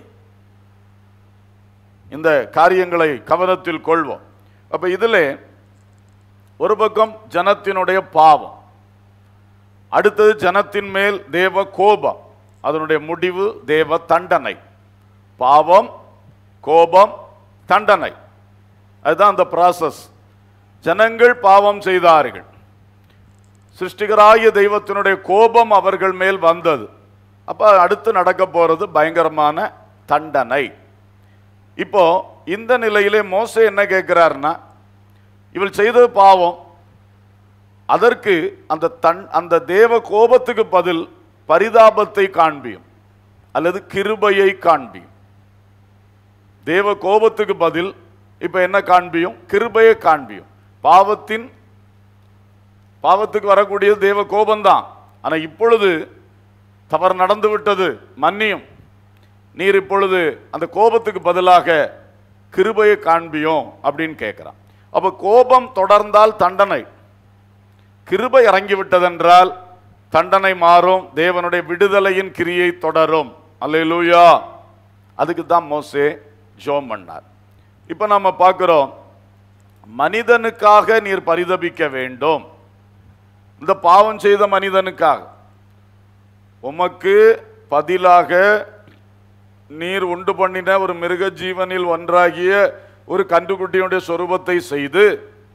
இந்த காரியங்களை கவனத்தில் கொள்வோம் அப்ப இதிலே ஒரு பக்கம் ஜனத்தினுடைய பாவம் அடுத்தது ஜனத்தின் மேல் தேவ கோபம் அதனுடைய முடிவு தேவ தண்டனை பாவம் கோபம் தண்டனை அதுதான் அந்த ப்ராசஸ் ஜனங்கள் பாவம் செய்தார்கள் சிருஷ்டிகராகிய தெய்வத்தினுடைய கோபம் அவர்கள் மேல் வந்தது அப்ப அடுத்து நடக்க போறது பயங்கரமான தண்டனை இப்போ இந்த நிலையிலே மோசே என்ன கேட்கிறாருன்னா இவள் செய்தது பாவம் அதற்கு அந்த தன் அந்த தேவ கோபத்துக்கு பதில் பரிதாபத்தை காண்பியும் அல்லது கிருபையை காண்பியும் தேவ கோபத்துக்கு பதில் இப்ப என்ன காண்பியும் கிருபையை காண்பியும் பாவத்தின் பாவத்துக்கு வரக்கூடியது தேவ கோபம்தான் ஆனா இப்பொழுது தவறு நடந்து விட்டது மன்னியும் நீர் இப்பொழுது அந்த கோபத்துக்கு பதிலாக கிருபையை காண்பியும் அப்படின்னு கேட்கிறான் அப்ப கோபம் தொடர்ந்தால் தண்டனை கிருபை இறங்கி விட்டதென்றால் தண்டனை மாறும் தேவனுடைய விடுதலையின் கிரியை தொடரும் அல்லேலூயா அதுக்கு தான் மோசே ஜோம் பண்ணார் இப்போ நம்ம பார்க்கிறோம் மனிதனுக்காக நீர் பரிதபிக்க வேண்டும் இந்த பாவம் செய்த மனிதனுக்காக உமக்கு பதிலாக நீர் உண்டு பண்ணின ஒரு மிருக ஜீவனில் ஒன்றாகிய ஒரு கன்றுக்குட்டியுடைய சொரூபத்தை செய்து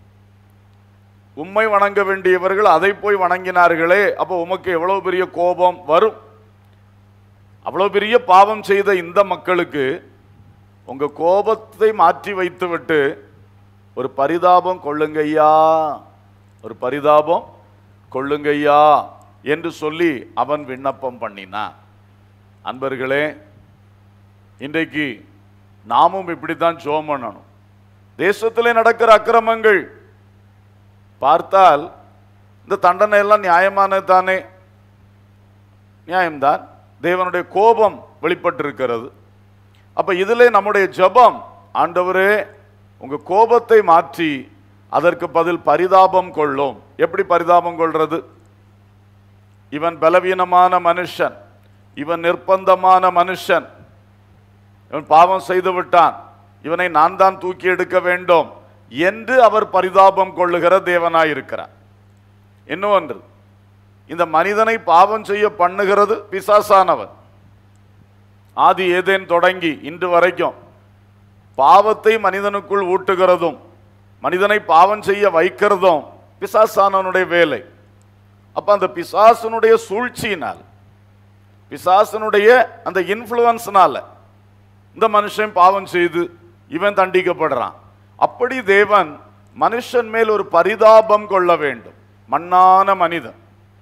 உம்மை வணங்க வேண்டியவர்கள் அதை போய் வணங்கினார்களே அப்போ உமக்கு எவ்வளவு பெரிய கோபம் வரும் அவ்வளவு பெரிய பாவம் செய்த இந்த மக்களுக்கு உங்க கோபத்தை மாற்றி வைத்துவிட்டு ஒரு பரிதாபம் கொள்ளுங்கய்யா ஒரு பரிதாபம் கொள்ளுங்கய்யா என்று சொல்லி அவன் விண்ணப்பம் பண்ணினான் அன்பர்களே இன்றைக்கு நாமும் இப்படித்தான் ஜோம் பண்ணணும் தேசத்திலே நடக்கிற அக்கிரமங்கள் பார்த்தால் இந்த தண்டனை எல்லாம் நியாயமானது தானே நியாயம்தான் தேவனுடைய கோபம் வெளிப்பட்டிருக்கிறது அப்ப இதிலே நம்முடைய ஜெபம் ஆண்டவரே உங்க கோபத்தை மாற்றி அதற்கு பதில் பரிதாபம் கொள்ளும் எப்படி பரிதாபம் கொள்றது இவன் பலவீனமான மனுஷன் இவன் நிர்பந்தமான மனுஷன் இவன் பாவம் செய்து விட்டான் இவனை நான் தான் தூக்கி எடுக்க வேண்டும் என்று அவர் பரிதாபம் கொள்ளுகிற தேவனாயிருக்கிறார் இன்னொன்று இந்த மனிதனை பாவம் செய்ய பண்ணுகிறது பிசாசானவன் ஆதி ஏதேன் தொடங்கி இன்று வரைக்கும் பாவத்தை மனிதனுக்குள் ஊட்டுகிறதும் மனிதனை பாவம் செய்ய வைக்கிறதும் பிசாசானவனுடைய வேலை அப்ப அந்த பிசாசனுடைய சூழ்ச்சியினால் பிசாசனுடைய அந்த இன்ஃப்ளூவன்ஸ்னால இந்த மனுஷன் பாவம் செய்து இவன் தண்டிக்கப்படுறான் அப்படி தேவன் மனுஷன் மேல் ஒரு பரிதாபம் கொள்ள வேண்டும் மண்ணான மனிதன்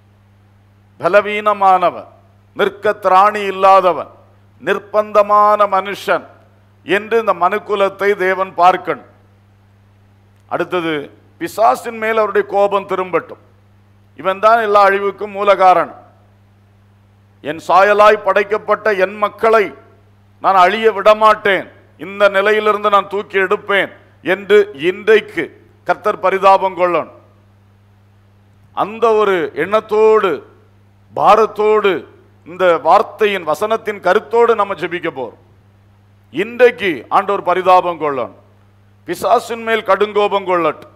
பலவீனமானவன் நிற்க திராணி இல்லாதவன் நிர்பந்தமான மனுஷன் என்று இந்த மனுக்குலத்தை தேவன் பார்க்கணும் அடுத்தது பிசாசின் மேல் அவருடைய கோபம் திரும்பட்டும் இவன் தான் எல்லா அழிவுக்கும் மூல காரணம் என் சாயலாய் படைக்கப்பட்ட என் மக்களை நான் அழிய விடமாட்டேன் இந்த நிலையிலிருந்து நான் தூக்கி எடுப்பேன் என்று இன்றைக்கு கர்த்தர் பரிதாபம் கொள்ளணும் அந்த ஒரு எண்ணத்தோடு பாரத்தோடு இந்த வார்த்தையின் வசனத்தின் கருத்தோடு நம்ம ஜெபிக்க போறோம் இன்றைக்கு ஆண்டவர் பரிதாபம் கொள்ளணும் பிசாசின் மேல் கடுங்கோபம் கொள்ளட்டும்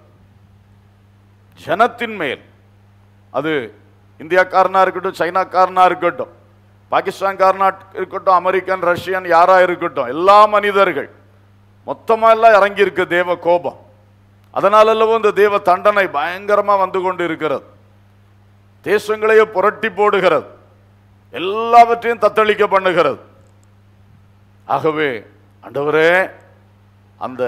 ஜனத்தின் மேல் அது இந்தியாக்காரனா இருக்கட்டும் சைனாக்காரனா இருக்கட்டும் பாகிஸ்தான்காரனா இருக்கட்டும் அமெரிக்கன் ரஷ்யன் யாரா இருக்கட்டும் எல்லா மனிதர்கள் மொத்தமா எல்லாம் இறங்கி இருக்கு தேவ கோபம் அதனால அல்லவோ இந்த தேவ தண்டனை பயங்கரமா வந்து கொண்டு இருக்கிறது தேசங்களையே புரட்டி போடுகிறது எல்லாவற்றையும் தத்தளிக்க பண்ணுகிறது ஆகவே ஆண்டவரே அந்த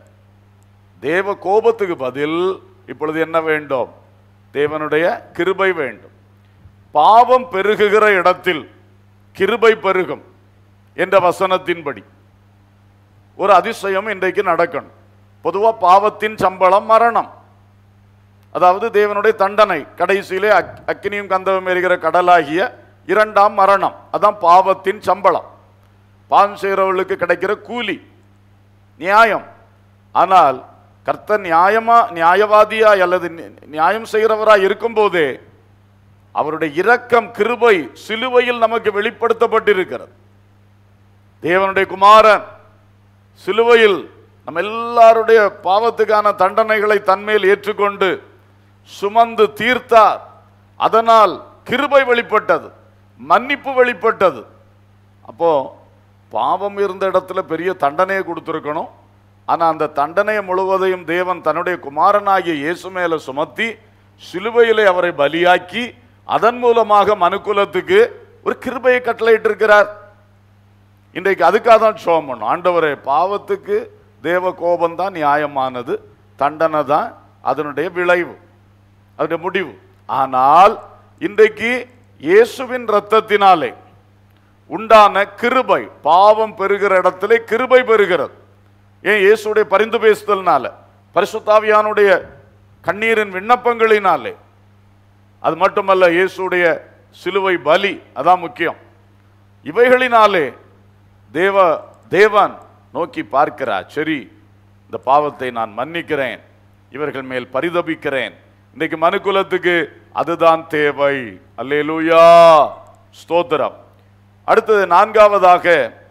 தேவ கோபத்துக்கு பதில் இப்பொழுது என்ன வேண்டும் தேவனுடைய கிருபை வேண்டும் பாவம் பெருகுகிற இடத்தில் கிருபை பெருகும் என்ற வசனத்தின்படி ஒரு அதிசயம் இன்றைக்கு நடக்கணும் பொதுவா பாவத்தின் சம்பளம் மரணம் அதாவது தேவனுடைய தண்டனை கடைசியிலே அக்- அக்கினியும் கந்தவும் எரிகிற கடலாகிய இரண்டாம் மரணம் அதான் பாவத்தின் சம்பளம் பாவம் செய்கிறவர்களுக்கு கிடைக்கிற கூலி நியாயம் ஆனால் கர்த்தர் நியாயமா நியாயவாதியாய் அல்லது நி- நியாயம் செய்கிறவராய் இருக்கும்போதே அவருடைய இரக்கம் கிருபை சிலுவையில் நமக்கு வெளிப்படுத்தப்பட்டிருக்கிறது தேவனுடைய குமாரன் சிலுவையில் நம்ம எல்லாருடைய பாவத்துக்கான தண்டனைகளை தன்மேல் ஏற்றுக்கொண்டு சுமந்து தீர்த்தார் அதனால் கிருபை வெளிப்பட்டது மன்னிப்பு வெளிப்பட்டது அப்போ பாவம் இருந்த இடத்துல பெரிய தண்டனையை கொடுத்துருக்கணும் ஆனா அந்த தண்டனையை முழுவதையும் தேவன் தன்னுடைய குமாரனாகிய இயேசு மேல சுமத்தி சிலுவையிலே அவரை பலியாக்கி அதன் மூலமாக மனுக்குலத்துக்கு ஒரு கிருபையை கட்டளையிட்டிருக்கிறார் இன்றைக்கு அதுக்காக தான் சோம் பண்ணும் ஆண்டவரே பாவத்துக்கு தேவ கோபம் தான் நியாயமானது தண்டனை தான் அதனுடைய விளைவு அதனுடைய முடிவு ஆனால் இன்றைக்கு இயேசுவின் இரத்தத்தினாலே உண்டான கிருபை பாவம் பெறுகிற இடத்திலே கிருபை பெறுகிறது ஏன் இயேசுடைய பரிந்து பேசுதல்னால பரிசுத்தாவியானுடைய கண்ணீரின் விண்ணப்பங்களினாலே அது மட்டுமல்ல இயேசுடைய சிலுவை பலி அதான் முக்கியம் இவைகளினாலே தேவ தேவன் நோக்கி பார்க்கிறார் சரி இந்த பாவத்தை நான் மன்னிக்கிறேன் இவர்கள் மேல் பரிதபிக்கிறேன் இன்னைக்கு மனுக்குலத்துக்கு அதுதான் தேவை அல்லேலூயா ஸ்தோத்திரம் அடுத்தது நான்காவதாக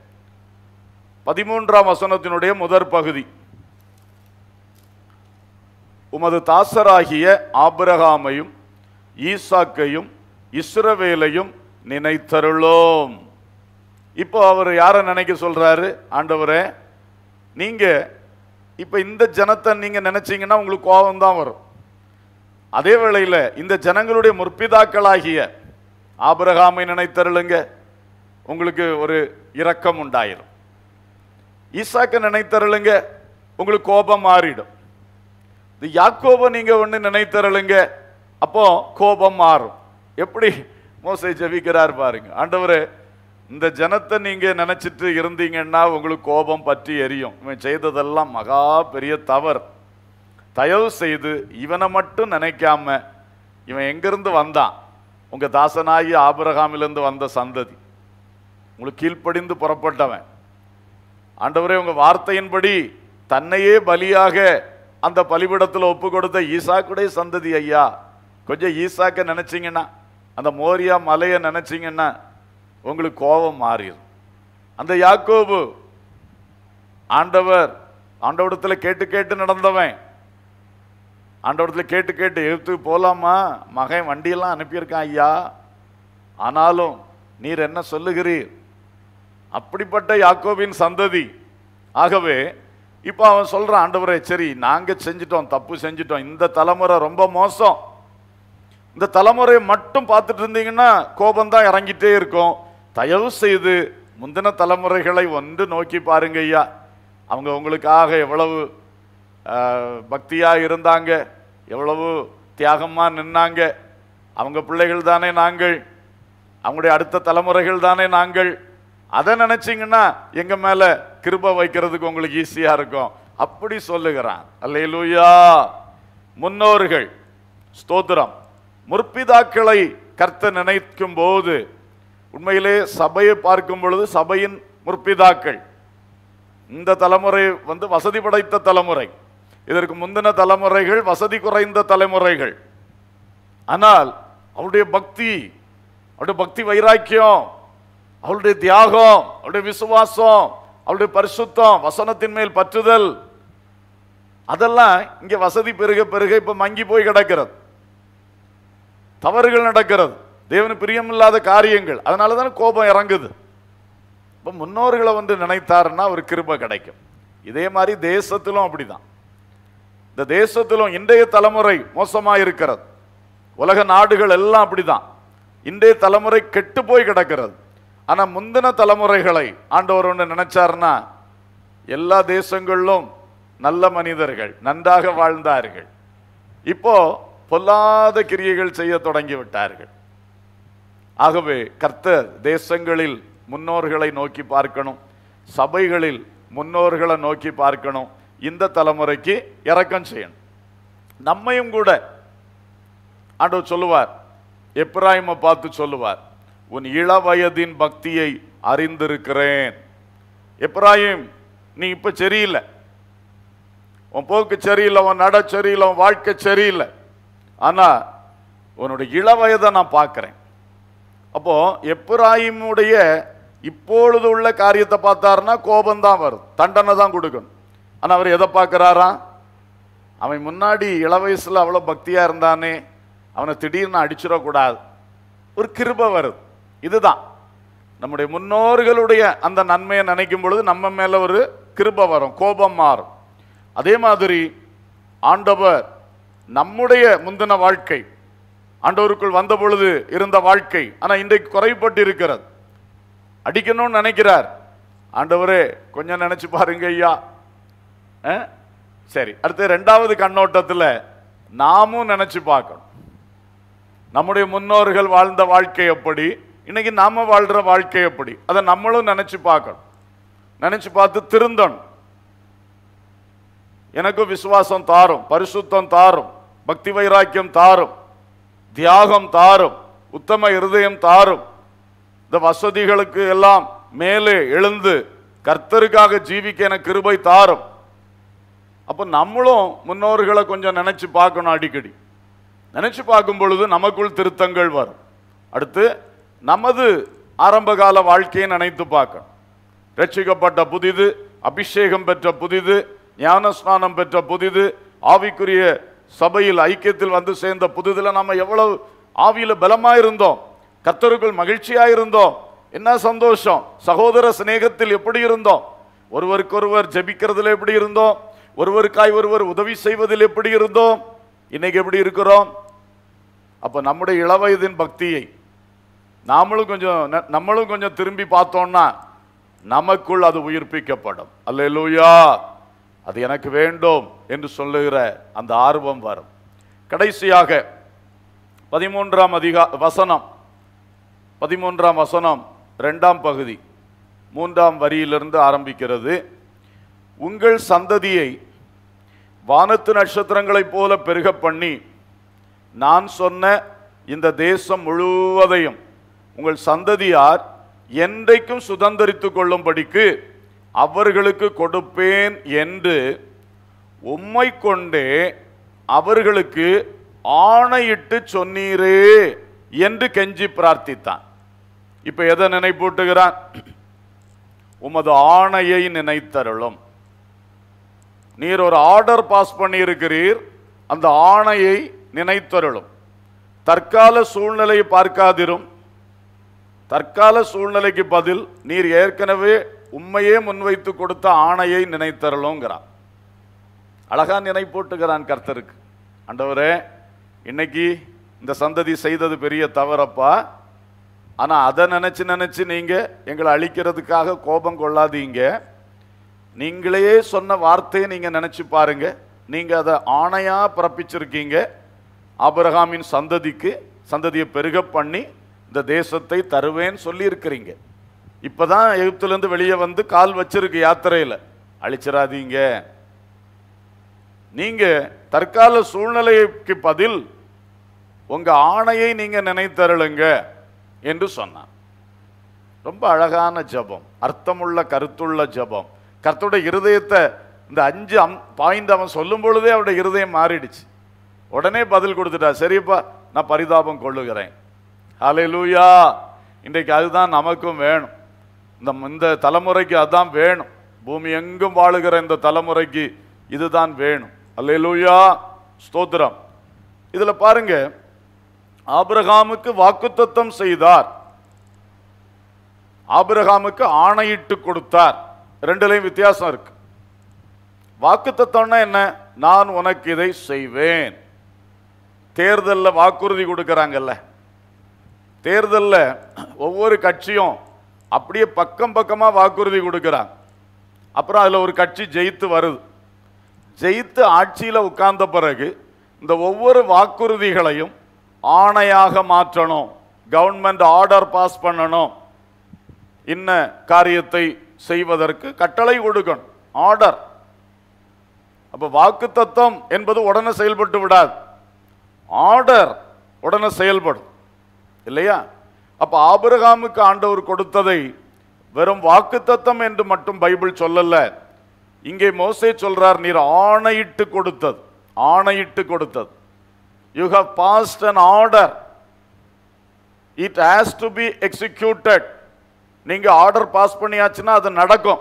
பதிமூன்றாம் வசனத்தினுடைய முதற் பகுதி உமது தாசராகிய ஆபிரகாமையும் ஈசாக்கையும் இஸ்ரவேலையும் நினைத்தருளோம் இப்போ அவர் யாரை நினைக்க சொல்றாரு ஆண்டவரே நீங்க இப்ப இந்த ஜனத்தை நீங்க நினைச்சீங்கன்னா உங்களுக்கு கோபம் தான் வரும் அதே வேளையில இந்த ஜனங்களுடைய முற்பிதாக்களாகிய ஆபிரகாமை நினைத்தருளுங்க உங்களுக்கு ஒரு இரக்கம் உண்டாயிரும் ஈசாக்க நினைத்தருளுங்க உங்களுக்கு கோபம் மாறிடும் இந்த யாக்கோபை நீங்க ஒண்ணு நினைத்தருளுங்க அப்போ கோபம் மாறும் எப்படி மோசை ஜெபிக்கிறார் பாருங்க ஆண்டவரே இந்த ஜனத்தை நீங்க நினைச்சிட்டு இருந்தீங்கன்னா உங்களுக்கு கோபம் பற்றி எரியும் இவன் செய்ததெல்லாம் மகா பெரிய தவறு தயவு செய்து இவனை மட்டும் நினைக்காம இவன் எங்கிருந்து வந்தான் உங்க தாசனாகி ஆபிரகாமிலிருந்து வந்த சந்ததி உங்களுக்கு கீழ்ப்படிந்து புறப்பட்டவன் ஆண்டவரே உங்க வார்த்தையின்படி தன்னையே பலியாக அந்த பலிபீடத்தில் ஒப்பு கொடுத்த ஈசாக்குடைய சந்ததி ஐயா கொஞ்சம் ஈசாக்க நினைச்சீங்கன்னா அந்த மோரியா மலையை நினைச்சீங்கன்னா உங்களுக்கு கோபம் மாறிடும் அந்த யாக்கோபு ஆண்டவர் ஆண்டவடத்தில் கேட்டு கேட்டு நடந்தவன் ஆண்டவரத்தில் கேட்டு கேட்டு எழுத்துக்கு போலாமா மகன் வண்டியெல்லாம் அனுப்பியிருக்கான் ஐயா ஆனாலும் நீர் என்ன சொல்லுகிறீர் அப்படிப்பட்ட யாக்கோபின் சந்ததி ஆகவே இப்போ அவன் சொல்றான் ஆண்டவரே சரி நாங்க செஞ்சிட்டோம் தப்பு செஞ்சிட்டோம் இந்த தலைமுறை ரொம்ப மோசம் இந்த தலைமுறையை மட்டும் பார்த்துட்டு இருந்தீங்கன்னா கோபம் தான் இறங்கிட்டே இருக்கும் தயவு செய்து முந்தின தலைமுறைகளை ஒன்று நோக்கி பாருங்க ஐயா அவங்க உங்களுக்காக எவ்வளவு ஆஹ், பக்தியா இருந்தாங்க எவ்வளவு தியாகமா நின்னாங்க அவங்க பிள்ளைகள் தானே நாங்கள் அவங்களுடைய அடுத்த தலைமுறைகள் தானே நாங்கள் அதை நினைச்சீங்கன்னா எங்க மேல கிருப வைக்கிறதுக்கு உங்களுக்கு ஈஸியா இருக்கும் அப்படி சொல்லுகிறான் அல்லேலூயா முன்னோர்கள் ஸ்தோத்திரம் முற்பிதாக்களை கர்த்த நினைக்கும் போது உண்மையிலே சபையை பார்க்கும் பொழுது சபையின் முற்பிதாக்கள் இந்த தலைமுறை வந்து வசதி படைத்த தலைமுறை இதற்கு முந்தின தலைமுறைகள் வசதி குறைந்த தலைமுறைகள் ஆனால் அவருடைய பக்தி அவருடைய பக்தி வைராக்கியம் அவருடைய தியாகம் அவருடைய விசுவாசம் அவருடைய பரிசுத்தம் வசனத்தின் மேல் பற்றுதல் அதெல்லாம் இங்க வசதி பெருக பெருக இப்ப மங்கி போய் கிடக்கிறது தவறுகள் நடக்கிறது தேவனு பிரியமில்லாத காரியங்கள் அதனால தானே கோபம் இறங்குது இப்ப முன்னோர்களை வந்து நினைத்தாருன்னா ஒரு கிருபை கிடைக்கும் இதே மாதிரி தேசத்திலும் அப்படிதான் இந்த தேசத்திலும் இன்றைய தலைமுறை மோசமா இருக்கிறது உலக நாடுகள் எல்லாம் அப்படிதான் இன்றைய தலைமுறை கெட்டு போய் கிடக்கிறது ஆனா முந்தின தலைமுறைகளை ஆண்டவர் ஒன்று நினைச்சாருன்னா எல்லா தேசங்களிலும் நல்ல மனிதர்கள் நன்றாக வாழ்ந்தார்கள் இப்போ பொல்லாத கிரியைகள் செய்ய தொடங்கி விட்டார்கள் ஆகவே கர்த்தர் தேசங்களில் முன்னோர்களை நோக்கி பார்க்கணும் சபைகளில் முன்னோர்களை நோக்கி பார்க்கணும் இந்த தலைமுறைக்கு இரக்கம் செய்யணும் நம்மையும் கூட ஆண்டவர் சொல்லுவார் எப்ராயிமை பார்த்து சொல்லுவார் உன் இளவயதின் பக்தியை அறிந்திருக்கிறேன் எப்ராயிம் நீ இப்ப சரியில்லை உன் போக்கு சரியில்லை உன் நட சரியில்லை உன் வாழ்க்கை சரியில்லை ஆனா உன்னுடைய இளவயதை நான் பார்க்கிறேன் அப்போ எப்ராயிமுடைய இப்பொழுது உள்ள காரியத்தை பார்த்தாருன்னா கோபம் தான் வரும் தண்டனை தான் கொடுக்கணும் ஆனா அவர் எதை பார்க்கறாரா அவன் முன்னாடி இள வயசுல அவ்வளவு பக்தியா இருந்தானே அவனை திடீர்னு அடிச்சிடக்கூடாது ஒரு கிருபை வருது இதுதான் நம்முடைய முன்னோர்களுடைய அந்த நன்மையை நினைக்கும் பொழுது நம்ம மேல ஒரு கிருபை வரும் கோபம் மாறும் அதே மாதிரி ஆண்டவர் நம்முடைய முந்தின வாழ்க்கை ஆண்டவருக்குள் வந்த பொழுது இருந்த வாழ்க்கை ஆனா இன்றைக்கு குறைபட்டு இருக்கிறது அடிக்கணும்னு நினைக்கிறார் ஆண்டவரே கொஞ்சம் நினைச்சு பாருங்க ஐயா அஹ்? சரி அடுத்து ரெண்டாவது கண்ணோட்டத்துல நாமும் நினைச்சு பார்க்கணும் நம்முடைய முன்னோர்கள் வாழ்ந்த வாழ்க்கை எப்படி இன்னைக்கு நாம வாழ்ற வாழ்க்கை எப்படி அதை நம்மளும் நினைச்சு பார்க்கணும் நினைச்சு பார்த்து திருந்தணும் எனக்கும் விசுவாசம் தாரும் பரிசுத்தம் தாரும் பக்தி வைராக்கியம் தாரும் தியாகம் தாரும் உத்தம இருதயம் தாரும் இந்த வசதிகளுக்கு எல்லாம் மேலே எழுந்து கர்த்தருக்காக ஜீவிக்க எனக்கு கிருபை தாரும் அப்போ நம்மளும் முன்னோர்களை கொஞ்சம் நினைச்சு பார்க்கணும் அடிக்கடி நினைச்சு பார்க்கும் பொழுது நமக்குள் திருத்தங்கள் வரும் அடுத்து நமது ஆரம்பகால வாழ்க்கையை நினைத்து பார்க்கணும் ரட்சிக்கப்பட்ட புதிது அபிஷேகம் பெற்ற புதிது ஞானஸ்நானம் பெற்ற புதிது ஆவிக்குரிய சபையில் ஐக்கியத்தில் வந்து சேர்ந்த புதிதுல நம்ம எவ்வளவு ஆவியில பலமா இருந்தோம் கர்த்தருக்குள் மகிழ்ச்சியா இருந்தோம் என்ன சந்தோஷம் சகோதர சிநேகத்தில் எப்படி இருந்தோம் ஒருவருக்கொருவர் ஜெபிக்கிறதுல எப்படி இருந்தோம் ஒருவருக்காய் ஒருவர் உதவி செய்வதில் எப்படி இருந்தோம் இன்னைக்கு எப்படி இருக்கிறோம் அப்ப நம்முடைய இளவயதின் பக்தியை நாமளும் கொஞ்சம் ந- நம்மளும் கொஞ்சம் திரும்பி பார்த்தோம்னா நமக்குள் அது உயிர்ப்பிக்கப்படும் அல்லேலூயா அது எனக்கு வேண்டும் என்று சொல்லுகிற அந்த ஆர்வம் வரும் கடைசியாக பதிமூன்றாம் அதிகா வசனம் பதிமூன்றாம் வசனம் இரண்டாம் பகுதி மூன்றாம் வரியிலிருந்து ஆரம்பிக்கிறது உங்கள் சந்ததியை வானத்து நட்சத்திரங்களைப் போல பெருக பண்ணி நான் சொன்ன இந்த தேசம் முழுவதையும் உங்கள் சந்ததியார் என்றைக்கும் சுதந்தரித்துக் கொள்ளும்படிக்கு அவர்களுக்கு கொடுப்பேன் என்று உம்மை கொண்டே அவர்களுக்கு ஆணையிட்டு சொன்னீரே என்று கெஞ்சி பிரார்த்தித்தான் இப்ப எதை நினைப்பூட்டுகிறான் உமது ஆணையை நினைத்தருளும் நீர் ஒரு ஆர்டர் பாஸ் பண்ணியிருக்கிறீர் அந்த ஆணையை நினைத்தருளும் தற்கால சூழ்நிலையை பார்க்காதிரும் தற்கால சூழ்நிலைக்கு பதில் நீர் ஏற்கனவே உண்மையே முன்வைத்து கொடுத்த ஆணையை நினைத்தருளுங்கிறான் அழகா நினைப்பூட்டுகிறான் கர்த்தருக்கு ஆண்டவரே இன்னைக்கு இந்த சந்ததி செய்தது பெரிய தவறப்பா ஆனா அதை நினைச்சு நினைச்சு நீங்க எங்களை அழிக்கிறதுக்காக கோபம் கொள்ளாதீங்க நீங்களே சொன்ன வார்த்தையை நீங்க நினைச்சு பாருங்க நீங்க அதை ஆணையா பிறப்பிச்சிருக்கீங்க ஆபிரகாமின் சந்ததிக்கு சந்ததியை பெருக பண்ணி இந்த தேசத்தை தருவேன்னு சொல்லி இருக்கிறீங்க இப்பதான் எகிப்திலிருந்து வெளியே வந்து கால் வச்சிருக்கு யாத்திரையில அழிச்சிடாதீங்க நீங்க தற்கால சூழ்நிலைக்கு பதில் உங்க ஆணையை நீங்க நினைத்தருளுங்க என்று சொன்னான் ரொம்ப அழகான ஜெபம் அர்த்தமுள்ள கருத்துள்ள ஜெபம் கர்த்தருடைய இருதயத்தை இந்த அஞ்சு அம் பாயிண்ட் அவன் சொல்லும் பொழுதே அவருடைய இருதயம் மாறிடுச்சு உடனே பதில் கொடுத்துட்டா சரிப்பா நான் பரிதாபம் கொள்ளுகிறேன் ஹalleluya இன்றைக்கு அதுதான் நமக்கும் வேணும் இந்த இந்த தலைமுறைக்கு அதான் வேணும் பூமி எங்கும் வாழுகிற இந்த தலைமுறைக்கு இதுதான் வேணும் அல்லேலூயா ஸ்தோத்திரம் இதுல பாருங்க ஆபிரகாமுக்கு வாக்குத்தத்தம் செய்தார் ஆபிரகாமுக்கு ஆணையிட்டு கொடுத்தார் ரெண்டுலையும் வித்தியாசம் இருக்கு வாக்குத்தத்தம்னா என்ன நான் உனக்கு இதை செய்வேன் தேர்தல்ல வாக்குறுதி கொடுக்கறாங்கல்ல தேர்தல்ல ஒவ்வொரு கட்சியும் அப்படியே பக்கம் பக்கமா வாக்குறுதி கொடுக்கறாங்க அப்புறம் அதுல ஒரு கட்சி ஜெயித்து வருது ஜெயித்து ஆட்சியில உட்கார்ந்த பிறகு இந்த ஒவ்வொரு வாக்குறுதிகளையும் ஆணையாக மாற்றணும் கவர்மெண்ட் ஆர்டர் பாஸ் பண்ணணும் இன்ன காரியத்தை செய்வதற்கு கட்டளை கொடுக்கணும் ஆர்டர் அப்ப வாக்கு தத்துவம் என்பது உடனே செயல்பட்டு விடாது ஆர்டர் உடனே செயல்படும் இல்லையா அப்ப ஆபிரகாமுக்கு ஆண்டவர் கொடுத்ததை வெறும் வாக்குத்தத்தம் என்று மட்டும் பைபிள் சொல்லல இங்கே மோசே சொல்றார் நீர் ஆணையிட்டு கொடுத்தது ஆணையிட்டு கொடுத்தது you have passed an order it has to be executed நீங்க ஆர்டர் பாஸ் பண்ணியாச்சுன்னா அது நடக்கும்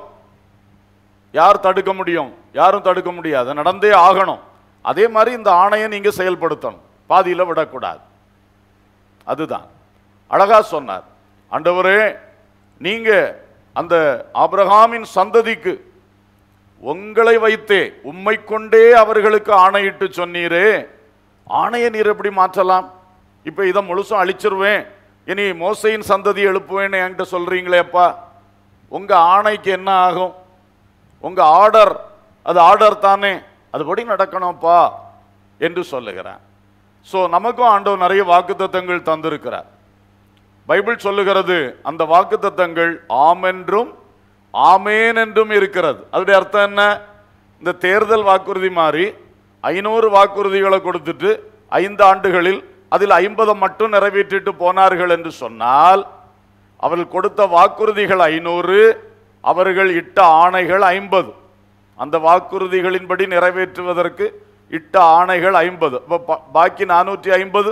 யார் தடுக்க முடியும் யாரும் தடுக்க முடியாது அது நடந்தே ஆகணும் அதே மாதிரி இந்த ஆணையை நீங்க செயல்படுத்தணும் பாதியில விடக்கூடாது அதுதான் அழகா சொன்னார் ஆண்டவரே நீங்க அந்த ஆபிரகாமின் சந்ததிக்கு உங்களை வைத்தே உம்மை கொண்டே அவர்களுக்கு ஆணையிட்டு சொன்னீரே ஆணையை நீர் எப்படி மாற்றலாம் இப்ப இதை முழுசும் அழிச்சிருவேன் இனி மோசையின் சந்ததி எழுப்புவேன்னு என்கிட்ட சொல்றீங்களே அப்பா உங்க ஆணைக்கு என்ன ஆகும் உங்க ஆர்டர் அது ஆர்டர் தானே அதுபடி நடக்கணும்ப்பா என்று சொல்லுகிறார் ஸோ நமக்கும் ஆண்டவர் நிறைய வாக்குத்தத்தங்கள் தந்திருக்கிறார் பைபிள் சொல்லுகிறது அந்த வாக்குத்தத்தங்கள் ஆமென்றும் ஆமேன் என்றும் இருக்கிறது அதோடைய அர்த்தம் என்ன இந்த தேர்தல் வாக்குறுதி மாதிரி ஐநூறு வாக்குறுதிகளை கொடுத்துட்டு ஐந்து ஆண்டுகளில் அதில் ஐம்பதை மட்டும் நிறைவேற்றிட்டு போனார்கள் என்று சொன்னால் அவர்கள் கொடுத்த வாக்குறுதிகள் ஐநூறு அவர்கள் இட்ட ஆணைகள் ஐம்பது அந்த வாக்குறுதிகளின்படி நிறைவேற்றுவதற்கு இட்ட ஆணைகள் ஐம்பது பாக்கி நானூற்றி ஐம்பது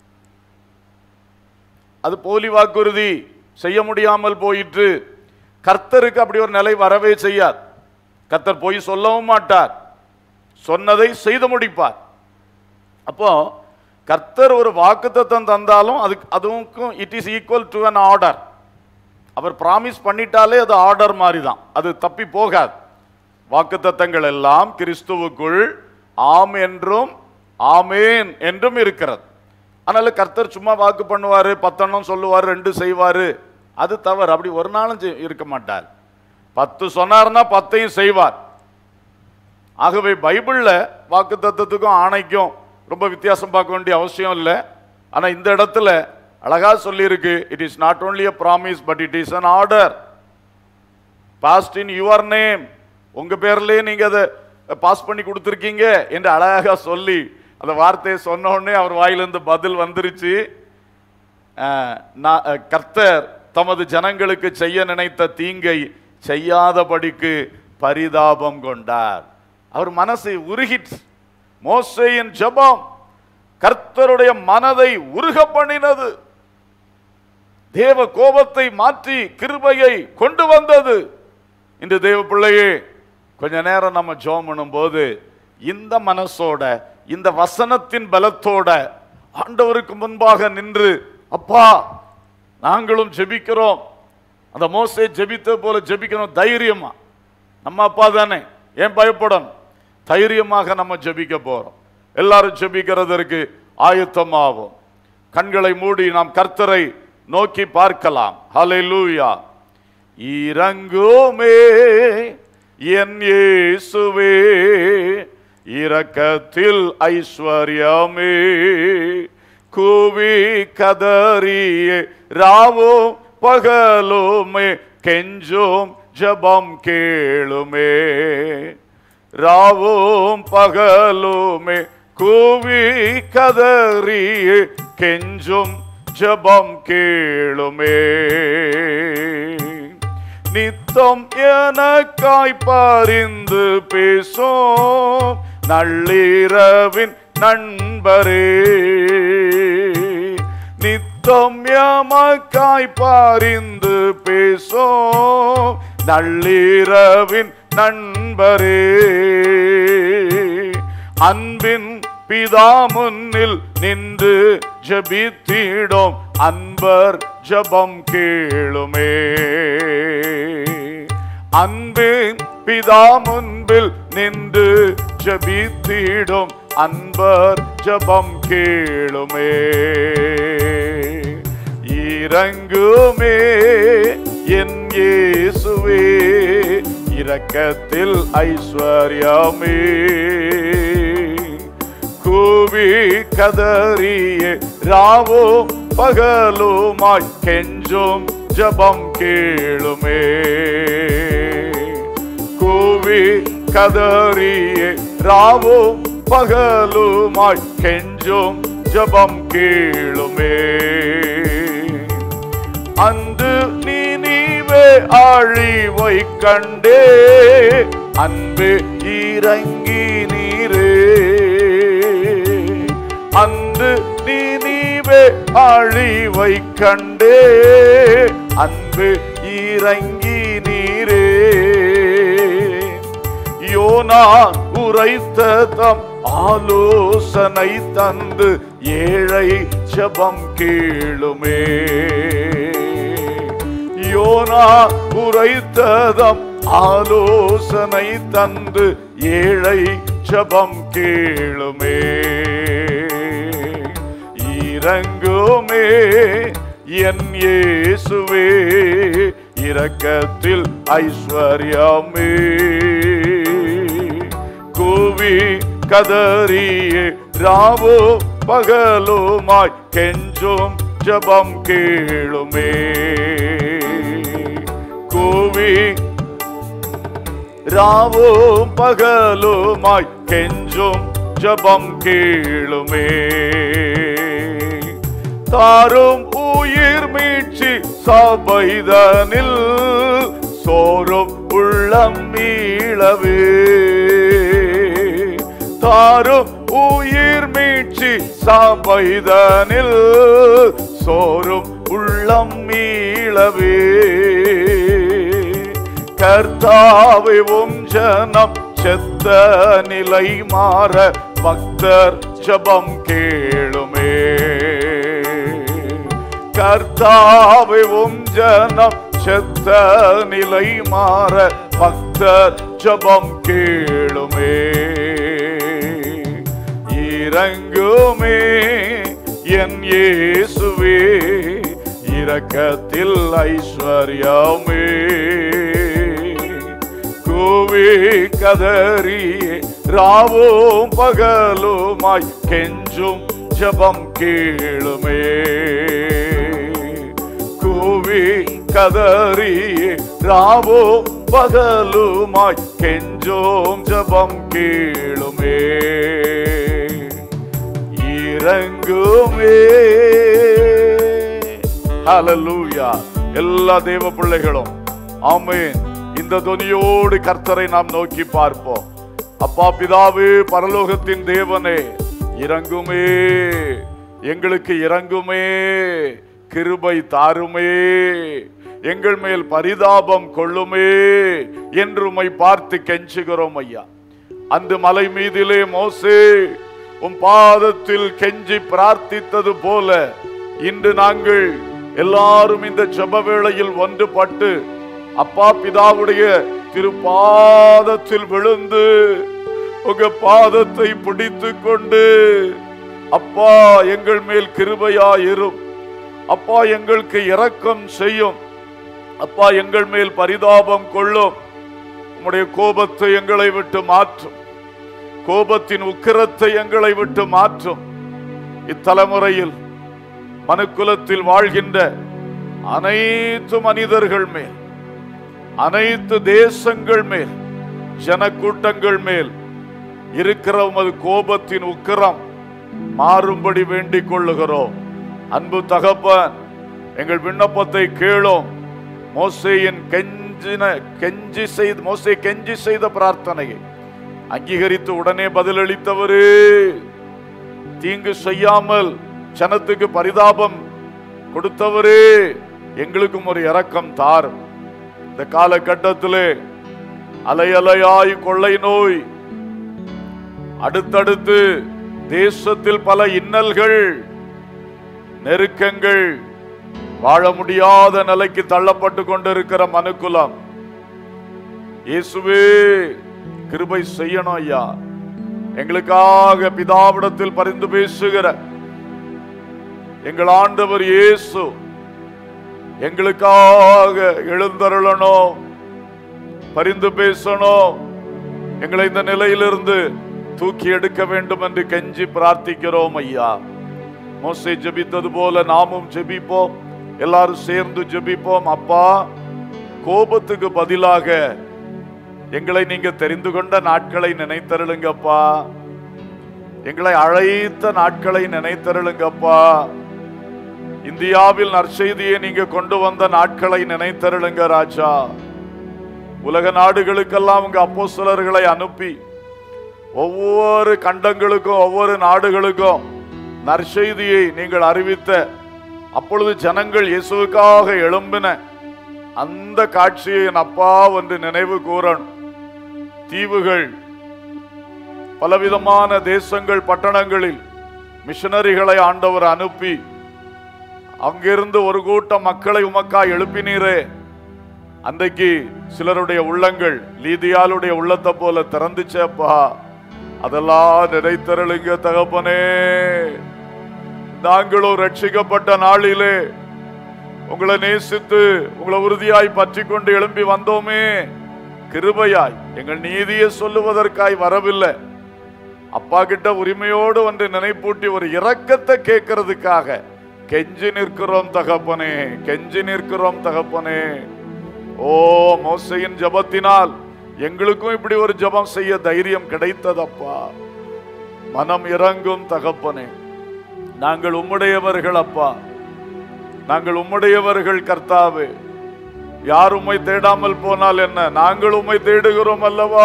அது போலி வாக்குறுதி செய்ய முடியாமல் போயிற்று கர்த்தருக்கு அப்படி ஒரு நிலை வரவே செய்யார் கர்த்தர் போய் சொல்லவும் மாட்டார் சொன்னதை செய்து முடிப்பார் அப்போ கர்த்தர் ஒரு வாக்குத்தத்தம் தந்தாலும் அதுக்கு அதுவும் it is equal to an order அவர் பிராமிஸ் பண்ணிட்டாலே அது ஆர்டர் மாதிரி தான் அது தப்பி போகாது வாக்குத்தத்தங்கள் எல்லாம் கிறிஸ்துவுக்குள் ஆம் என்றும் ஆமேன் என்றும் இருக்கிறது அதனால கர்த்தர் சும்மா வாக்கு பண்ணுவாரு பத்தெண்ணம் சொல்லுவார் ரெண்டு செய்வாரு அது தவறு அப்படி ஒரு நாளும் செய்- இருக்க மாட்டார் பத்து சொன்னார்னா பத்தையும் செய்வார் ஆகவே பைபிள்ல வாக்கு தத்துவத்துக்கும் ஆணைக்கும் ரொம்ப வித்தியாசம் பார்க்க வேண்டிய அவசியம் இல்லை ஆனா இந்த இடத்துல அழகா சொல்லியிருக்கு it is not only a promise but it is an order passed in your name உங்க பேர்லயே நீங்க அதை பாஸ் பண்ணி கொடுத்துருக்கீங்க என்று அழகா சொல்லி அந்த வார்த்தையை சொன்ன உடனே அவர் வாயிலிருந்து பதில் வந்துருச்சு அஹ், நான், அஹ், கர்த்தர் தமது ஜனங்களுக்கு செய்ய நினைத்த தீங்கை செய்யாதபடிக்கு பரிதாபம் கொண்டார் அவர் மனசை உருகிற்று மோசேயின் ஜெபம் கர்த்தருடைய மனதை உருக பண்ணினது தேவ கோபத்தை மாற்றி கிருபையை கொண்டு வந்தது இன்று தேவ பிள்ளையே கொஞ்ச நேரம் நம்ம ஜெபம் பண்ணும்போது இந்த மனசோட இந்த வசனத்தின் பலத்தோட ஆண்டவருக்கு முன்பாக நின்று அப்பா நாங்களும் ஜெபிக்கிறோம் அந்த மோசே ஜெபித்த போல ஜெபிக்கணும் தைரியமா நம்ம அப்பா தானே ஏன் பயப்படணும் தைரியமாக நம்ம ஜெபிக்க போறோம் எல்லாரும் ஜெபிக்கிறதற்கு ஆயத்தமாவோம் கண்களை மூடி நாம் கர்த்தரை நோக்கி பார்க்கலாம் ஹalleluya இறங்குமே என் இயேசுவே இரக்கத்தில் ஐஸ்வர்யமே கூவி கதறியே ராவும் பகலுமே கெஞ்சும் ஜபம் கேளுமே ராவும் பகலுமே கூவி கதறியே கெஞ்சும் ஜபம் கேளுமே நித்தம் எனக்காய் பரிந்து பேசும் நள்ளிரவின் நண்பரே நித்தம் எமக்காய் பரிந்து பேசும் நள்ளிரவின் நண்பரே அன்பின் பிதா முன்னில் நின்று ஜபித்திடும் அன்பர் ஜபம் கேளுமே அன்பின் பிதா முன்பில் நின்று ஜபித்திடும் அன்பர் ஜபம் கேளுமே இறங்குமே என் இயேசுவே இரக்கத்தில் ஐஸ்வர்யமே கூவி கதறியே ராவோ பகலுமாய் கெஞ்சும் ஜபம் கேளுமே கூவி கதறியே ராவோ பகலுமாய் கெஞ்சும் ஜபம் கேளுமே அன்று நீ நீவே அழிவை கண்டே அன்பு இறங்கி நீரே அன்று நீ நீவே அழிவை கண்டே அன்பு இறங்கி நீரே யோனா உரைத்த தம் ஆலோசனை தந்து ஏழை ஜபம் கேளுமே யோனா உரைத்ததம் ஆலோசனை தந்து ஏழை ஜபம் கேளுமே இறங்குமே என் இயேசுவே இரக்கத்தில் ஐஸ்வர்யமே கூவி கதறியே ராவோ பகலுமாய் கெஞ்சும் ஜபம் கேளுமே கூவி ராவும் பகலுமாய் கெஞ்சும் ஜபம் கேளுமே தாரும் உயிர் மீட்சி சபைதனில் சோறும் உள்ளம் மீளவே தாரும் உயிர் மீட்சி சபைதனில் சோறும் உள்ளம் மீளவே கர்த்தாவை உம் ஜனம் செத்த நிலை மாற பக்தர் ஜபம் கேளுமே கர்த்தாவை உம் ஜனம் செத்த நிலை மாற பக்தர் ஜபம் கேளுமே இறங்குமே என் இயேசுவே இரக்கத்தில் ஐஸ்வர்யமே கூவி கதறியே ராவும் பகலுமாய் கெஞ்சும் ஜபம் கேளுமே கூவி கதறியே ராவோ பகலுமாய் கெஞ்சோம் ஜபம் கேளுமே இறங்குமே ஹalleluya எல்லா தேவ பிள்ளைகளும் ஆமென் இந்த துணியோடு கர்த்தரை நாம் நோக்கி பார்ப்போம் அப்பா பிதாவே பரலோகத்தின் தேவனே இறங்குமே எங்களுக்கு இறங்குமே கிருபை தாருமே எங்கள் மேல் பரிதாபம் கொள்ளுமே என்று உம்மை பார்த்து கெஞ்சுகிறோம் ஐயா அந்த மலை மீதிலே மோசே உம் பாதத்தில் கெஞ்சி பிரார்த்தித்தது போல இன்று நாங்கள் எல்லாரும் இந்த ஜெப வேளையில் ஒன்றுபட்டு அப்பா பிதாவுடைய திருப்பாதத்தில் விழுந்து உங்க பாதத்தை பிடித்து கொண்டு அப்பா எங்கள் மேல் கிருபையாயிரும் அப்பா எங்களுக்கு இரக்கம் செய்யும் அப்பா எங்கள் மேல் பரிதாபம் கொள்ளும் உம்முடைய கோபத்தை எங்களை விட்டு மாற்றும் கோபத்தின் உக்கிரத்தை எங்களை விட்டு மாற்றும் இத்தலைமுறையில் மனுக்குலத்தில் வாழ்கின்ற அனைத்து மனிதர்கள் மேல் அனைத்து தேசங்கள் மேல் ஜனக்கூட்டங்கள் மேல் இருக்கிற உமது கோபத்தின் உக்கிரம் மாறும்படி வேண்டிக் கொள்ளுகிறோம் அன்பு தகப்பன் எங்கள் விண்ணப்பத்தை கேளும் மோசேயின் கெஞ்சின கெஞ்சி செய்து மோசே கெஞ்சி செய்த பிரார்த்தனையை அங்கீகரித்து உடனே பதிலளித்தவரே தீங்கு செய்யாமல் ஜனத்துக்கு பரிதாபம் கொடுத்தவரே எங்களுக்கும் ஒரு இரக்கம் தாரும் இந்த காலகட்டத்திலே அலையலையாய் கொள்ளை நோய் அடுத்தடுத்து தேசத்தில் பல இன்னல்கள் நெருக்கங்கள் வாழ முடியாத நிலைக்கு தள்ளப்பட்டு கொண்டிருக்கிற மனுக்குலம் இயேசுவே கிருபை செய்யணும் ஐயா எங்களுக்காக பிதாவிடத்தில் பரிந்து பேசுகிற எங்கள் ஆண்டவர் இயேசு எங்களுக்காக எழுந்தருளணும் பரிந்து பேசணும் எங்களை இந்த நிலையிலிருந்து தூக்கி எடுக்க வேண்டும் என்று கெஞ்சி பிரார்த்திக்கிறோம் ஐயா மோசே ஜெபித்தது போல நாமும் ஜெபிப்போம் எல்லாரும் சேர்ந்து ஜெபிப்போம் அப்பா கோபத்துக்கு பதிலாக எங்களை நீங்க தெரிந்து கொண்ட நாட்களை நினைத்தருளுங்கப்பா எங்களை அழைத்த நாட்களை நினைத்தருளுங்கப்பா இந்தியாவில் நற்செய்தியை நீங்க கொண்டு வந்த நாட்களை நினைத்தருளுங்க ராஜா உலக நாடுகளுக்கெல்லாம் உங்க அப்போஸ்தலர்களை அனுப்பி ஒவ்வொரு கண்டங்களுக்கும் ஒவ்வொரு நாடுகளுக்கும் நற்செய்தியை நீங்கள் அறிவித்த அப்பொழுது ஜனங்கள் இயேசுவுக்காக எழும்பின அந்த காட்சியை என் அப்பா என்று நினைவு கூறணும் தீவுகள் பலவிதமான தேசங்கள் பட்டணங்களில் மிஷனரிகளை ஆண்டவர் அனுப்பி அங்கிருந்து ஒரு கூட்டம் மக்களை உமக்கா எழுப்பினீரே அன்றைக்கு சிலருடைய உள்ளங்கள் லீதியாளுடைய உள்ளத்தை போல திறந்துச்சேப்பா அதெல்லாம் நினைத்தருளுங்க தகப்பனே நாங்களும் ரட்சிக்கப்பட்ட நாளிலே உங்களை நேசித்து உங்களை உறுதியாய் பற்றி கொண்டு எழும்பி வந்தோமே கிருபையாய் எங்கள் நீதியை சொல்லுவதற்காய் வரவில்லை அப்பா கிட்ட உரிமையோடு வந்து நினைப்பூட்டி ஒரு இரக்கத்தை கேட்கறதுக்காக கெஞ்சி நிற்கிறோம் தகப்பனே கெஞ்சி நிற்கிறோம் தகப்பனே ஓ மோசையின் ஜபத்தினால் எங்களுக்கும் இப்படி ஒரு ஜெபம் செய்ய தைரியம் கிடைத்ததப்பா மனம் இறங்கும் தகப்பனே நாங்கள் உம்முடையவர்கள் அப்பா நாங்கள் உம்முடையவர்கள் கர்த்தாவே யார் உம்மை தேடாமல் போனால் என்ன நாங்கள் உம்மை தேடுகிறோம் அல்லவா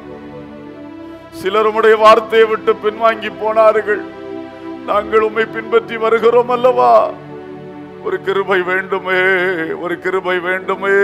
சிலர் உம்முடைய வார்த்தையை விட்டு பின்வாங்கி போனார்கள் நாங்கள் உம்மை பின்பற்றி வருகிறோம் அல்லவா ஒரு கிருபை வேண்டுமே ஒரு கிருபை வேண்டுமே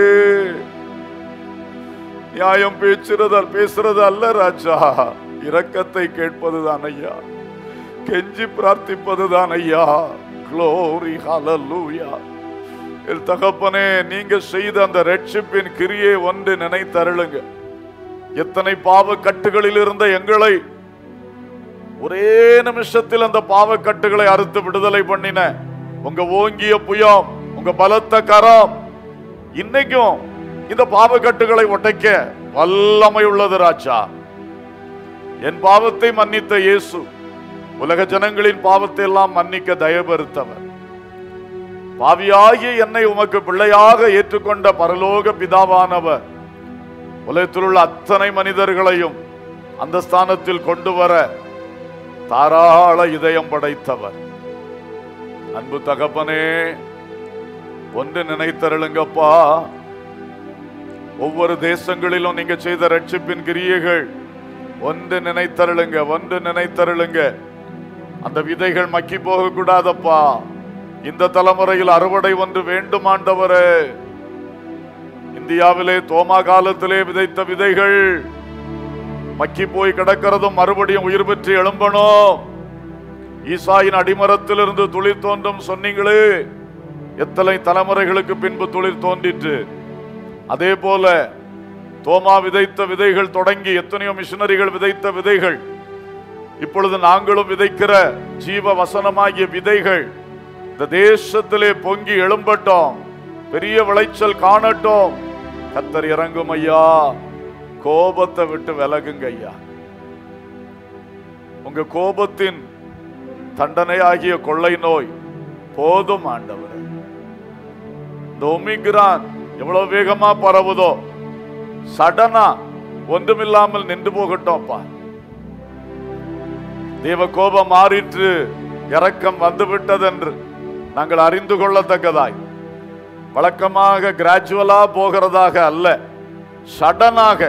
நியாயம் பேசுறதால் பேசுறது அல்ல ராஜா இரக்கத்தை கேட்பதுதான் ஐயா கெஞ்சி பிரார்த்திப்பதுதான் ஐயா க்ளோரி ஹalleluya என் தகப்பனே நீங்க செய்த அந்த ரட்சிப்பின் கிரியை ஒன்று நினைத்தருளுங்க எத்தனை பாவ கட்டுகளில் இருந்த எங்களை ஒரே நிமிஷத்தில் அந்த பாவக்கட்டுகளை அறுத்து விடுதலை பண்ணின உங்க ஓங்கிய புயம் உங்க பலத்த கரம் இன்னைக்கும் இந்த பாவக்கட்டுகளை உடைக்க வல்லமை உள்ளது ராஜா என் பாவத்தை மன்னித்த இயேசு உலக ஜனங்களின் பாவத்தை எல்லாம் மன்னிக்க தயபெருத்தவர் பாவியாகிய என்னை உமக்கு பிள்ளையாக ஏற்றுக்கொண்ட பரலோக பிதாவானவர் உலகத்தில் உள்ள அத்தனை மனிதர்களையும் அந்த ஸ்தானத்தில் கொண்டு வர தாராள இதயம் படைத்தவர் அன்பு தகப்பனே ஒன்று நினைத்தருளுங்கப்பா ஒவ்வொரு தேசங்களிலும் நீங்க செய்த ரட்சிப்பின் கிரியைகள் ஒன்று நினைத்தருளுங்க ஒன்று நினைத்தருளுங்க அந்த விதைகள் மக்கி போக கூடாதப்பா இந்த தலைமுறையில் அறுவடை ஒன்று வேண்டும் ஆண்டவரே இந்தியாவிலே தோமா காலத்திலே விதைத்த விதைகள் மக்கி போய் கிடக்கிறதும் மறுபடியும் உயிர் பெற்று எழும்பணும் ஈசாயின் அடிமரத்திலிருந்து துளிர் தோன்றும் சொன்னீங்களே எத்தனை தலைமுறைகளுக்கு பின்பு துளிர் தோன்றிற்று அதே போல தோமா விதைத்த விதைகள் தொடங்கி எத்தனையோ மிஷனரிகள் விதைத்த விதைகள் இப்பொழுது நாங்களும் விதைக்கிற ஜீவ வசனமாகிய விதைகள் இந்த தேசத்திலே பொங்கி எழும்பட்டோம் பெரிய விளைச்சல் காணட்டும் கத்தர் இறங்கும் ஐயா கோபத்தை விட்டு விலகுங்க ஐயா உங்க கோபத்தின் தண்டனையாகிய கொள்ளை நோய் போதும் ஆண்டவர் இந்த ஒமிக்ரான் எவ்வளவு வேகமா பரவுதோ சடனா ஒன்றுமில்லாமல் நின்று போகட்டும்ப்பா தேவ கோபம் மாறிற்று இரக்கம் வந்து விட்டதென்று நாங்கள் அறிந்து கொள்ளத்தக்கதாய் வழக்கமாக கிராஜுவலா போகிறதாக அல்ல சடனாக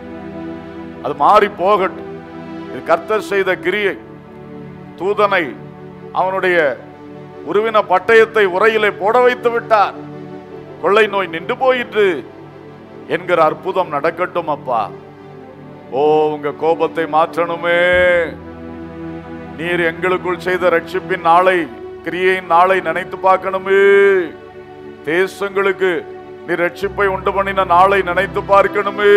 அது மாறி போகட்டும் இது கர்த்தர் செய்த கிரியை தூதனை அவனுடைய உருவின பட்டயத்தை உரையிலே போட வைத்து விட்டார் கொள்ளை நோய் நின்று போயிற்று என்கிற அற்புதம் நடக்கட்டும் அப்பா ஓ உங்க கோபத்தை மாற்றணுமே நீர் எங்களுக்குள் செய்த ரட்சிப்பின் நாளை கிரியையின் நாளை நினைத்து பார்க்கணுமே தேசங்களுக்கு நீ ரட்சிப்பை உண்டு பண்ணின நாளை நினைத்து பார்க்கணுமே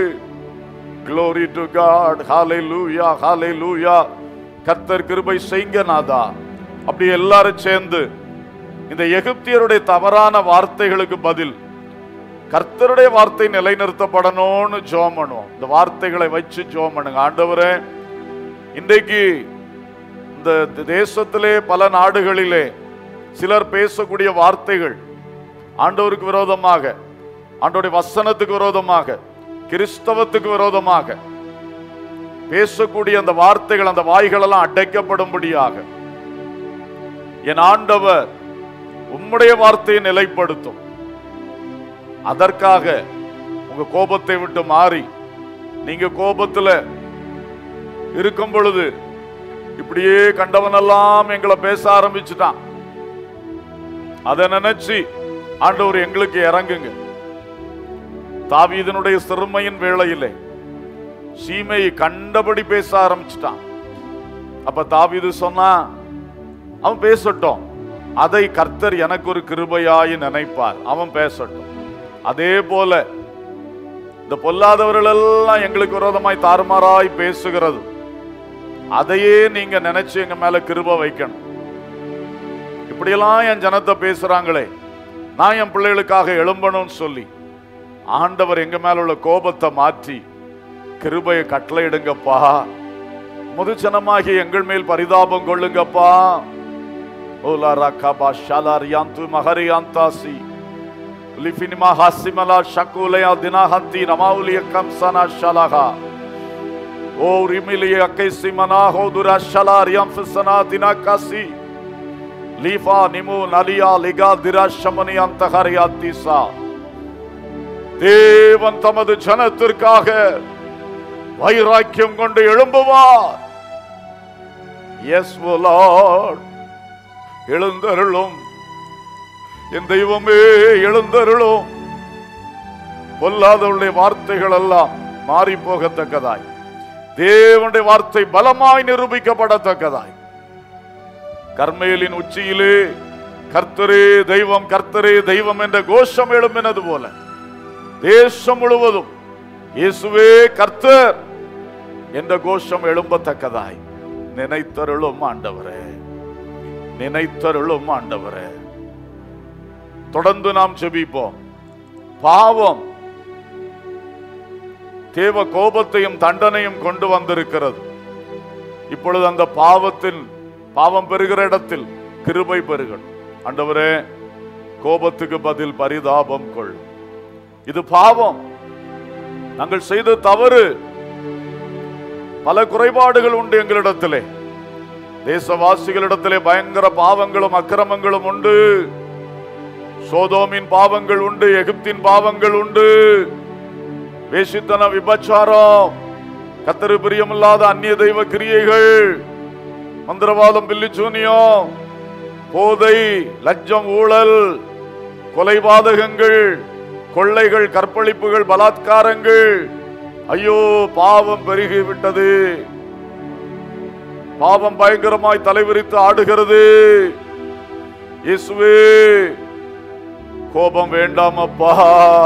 glory to god hallelujah hallelujah கர்த்தர் கிருபை செய்ங்க நாதா அப்படி எல்லாரும் சேர்ந்து இந்த எகிப்தியருடைய தவறான வார்த்தைகளுக்கு பதில் கர்த்தருடைய வார்த்தை நிலைநிறுத்தப்படணும்னு ஜோம் பண்ணுவோம் இந்த வார்த்தைகளை வச்சு ஜோம் பண்ணுங்க ஆண்டவரே இன்றைக்கு இந்த தேசத்திலே பல நாடுகளிலே சிலர் பேசக்கூடிய வார்த்தைகள் ஆண்டவருக்கு விரோதமாக ஆண்டவருடைய வசனத்துக்கு விரோதமாக கிறிஸ்தவத்துக்கு விரோதமாக பேசக்கூடிய அந்த வார்த்தைகள் அந்த வாய்கள் எல்லாம் அடைக்கப்படும்படியாக என் ஆண்டவர் உம்முடைய வார்த்தையை நிலைப்படுத்தும் அதற்காக உங்க கோபத்தை விட்டு மாறி நீங்க கோபத்துல இருக்கும் பொழுது இப்படியே கண்டவனெல்லாம் எங்களை பேச ஆரம்பிச்சுட்டான் அதை நினைச்சு ஆண்டவர் எங்களுக்கு இறங்குங்க தாவீதனுடைய சிறுமையின் வேளையிலே சீமையை கண்டபடி பேச ஆரம்பிச்சிட்டான் அப்ப தாவீது சொன்னா அவன் பேசட்டும் அதை கர்த்தர் எனக்கு ஒரு கிருபையாய் நினைப்பார் அவன் பேசட்டும் அதே போல இந்த பொல்லாதவர்கள் எல்லாம் எங்களுக்கு விரோதமாய் தாறுமாறாய் பேசுகிறது அதையே நீங்க நினைச்சு எங்க மேல கிருப வைக்கணும் இப்படியெல்லாம் என் ஜனத்தை பேசுறாங்களே நான் என் பிள்ளைகளுக்காக எழும்பணும்னு சொல்லி ஆண்டவர் எங்க மேல உள்ள கோபத்தை மாற்றி கிருபையை கட்டளையிடுங்கப்பா முதுச்சனமாகி எங்கள் மேல் பரிதாபம் கொள்ளுங்கப்பா ஓலா ராக்காபா ஷாலார் யாந்து மகரி யாந்தாசி லிஃபினிமா ஹாசிமலா ஷக்குலயா தினாஹந்தி நமாவுலிய கம்சனா ஷலகா ஓ ரிமிலிய அக்கைசி மனா ஹோதுரா ஷலார் யம்ஃபிசனா தினாகாசி லீஃபா நிமு நலியா லிகா திரா ஷமனி அந்தஹரியா தீசா தேவன் தமது ஜனத்திற்காக வைராக்கியம் கொண்டு எழும்புவார் எஸ் லார்ட் எழுந்தருளும் என் தெய்வமே எழுந்தருளும் பொல்லாதவருடைய வார்த்தைகள் எல்லாம் மாறி போகத்தக்கதாய் தேவனுடைய வார்த்தை பலமாய் நிரூபிக்கப்படத்தக்கதாய் கர்மேலின் உச்சியிலே கர்த்தரே தெய்வம் கர்த்தரே தெய்வம் என்ற கோஷம் எழும்பினது போல தேசம் முழுவதும் இயேசுவே கர்த்தர் என்ற கோஷம் எழும்பத்தக்கதாய் நினைத்தருளும் ஆண்டவரே நினைத்தருளும் ஆண்டவரே தொடர்ந்து நாம் ஜெபிப்போம் பாவம் தேவ கோபத்தையும் தண்டனையும் கொண்டு வந்திருக்கிறது இப்பொழுது அந்த பாவத்தில் பாவம் பெறுகிற இடத்தில் கிருபை பெறுகள் ஆண்டவரே கோபத்துக்கு பதில் பரிதாபம் கொள் இது பாவம் நாங்கள் செய்த தவறு பல குறைபாடுகள் உண்டு எங்களிடத்திலே தேசவாசிகளிடத்திலே பயங்கர பாவங்களும் அக்கிரமங்களும் உண்டு சோதோமின் பாவங்கள் உண்டு எகிப்தின் பாவங்கள் உண்டு வேசித்தனம் விபச்சாரம் கத்தரு பிரியமில்லாத அந்நிய தெய்வ கிரியைகள் மந்திரவாதம் பில்லிச்சூனியம் போதை லஞ்சம் ஊழல் கொலைபாதகங்கள் கொள்ளைகள் கற்பழிப்புகள் பலாத்காரங்கள் ஐயோ பாவம் பெருகிவிட்டது பாவம் பயங்கரமாய் தலைவிரித்து ஆடுகிறது இயேசுவே கோபம் வேண்டாம் அப்பா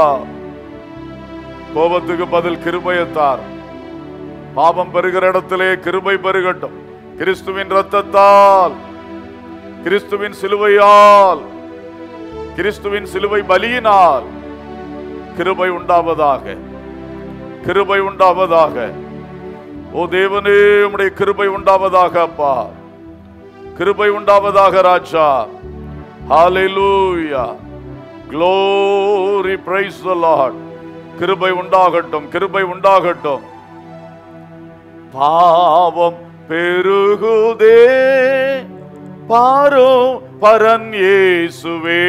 கோபத்துக்கு பதில் கிருபையத்தார் பாவம் பெறுகிற இடத்திலே கிருபை பெருகட்டும் கிறிஸ்துவின் ரத்தத்தால் கிறிஸ்துவின் சிலுவையால் கிறிஸ்துவின் சிலுவை பலியினால் கிருபை உண்டாவதாக கிருபை உண்டாவதாக ஓ தேவனே உம்முடைய கிருபை உண்டாவதாக அப்பா கிருபை உண்டாவதாக ராஜா ஹalleluya glory praise the lord கிருபை உண்டாகட்டும் கிருபை உண்டாகட்டும் பாவம் பெருகுதே பாரோ பரன் இயேசுவே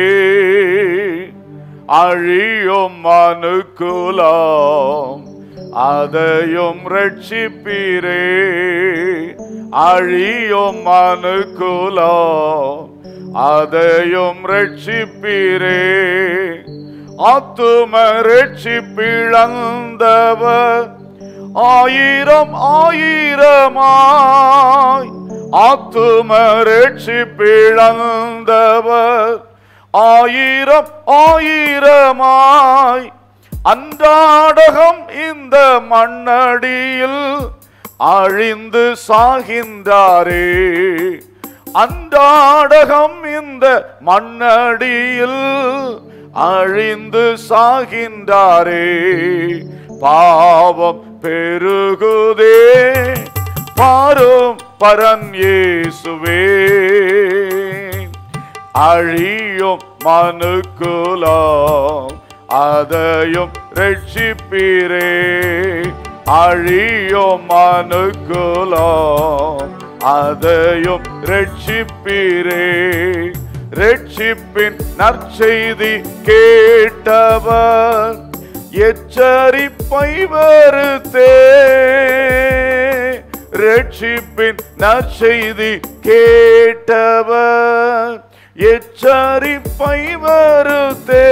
அழியும் மனுக்குலம் அதையும் ரட்சிப்பீரே அழியும் மனுக்குலம் அதையும் ரட்சிப்பீரே ஆத்தும ரட்சிப்பிழந்தவர் ஆயிரம் ஆயிரமாய் ஆத்தும ரட்சிப்பிழந்தவர் ஆயிரம் ஆயிரமாய் அன்றாடகம் இந்த மண்ணடியில் அழிந்து சாகின்றாரே அன்றாடகம் இந்த மண்ணடியில் அழிந்து சாகின்றாரே பாவம் பெருகுதே பாரும் பரன் இயேசுவே அழியும் மனுக்குலம் அதையும் ரட்சிப்பீரே அழியும் மனுக்குலம் அதையும் ரட்சிப்பீரே ரட்சிப்பின் நற்செய்தி கேட்டவர் எச்சரிப்பை வருத்தே ரட்சிப்பின் நற்செய்தி கேட்டவர் எச்சரிப்பை வருத்தே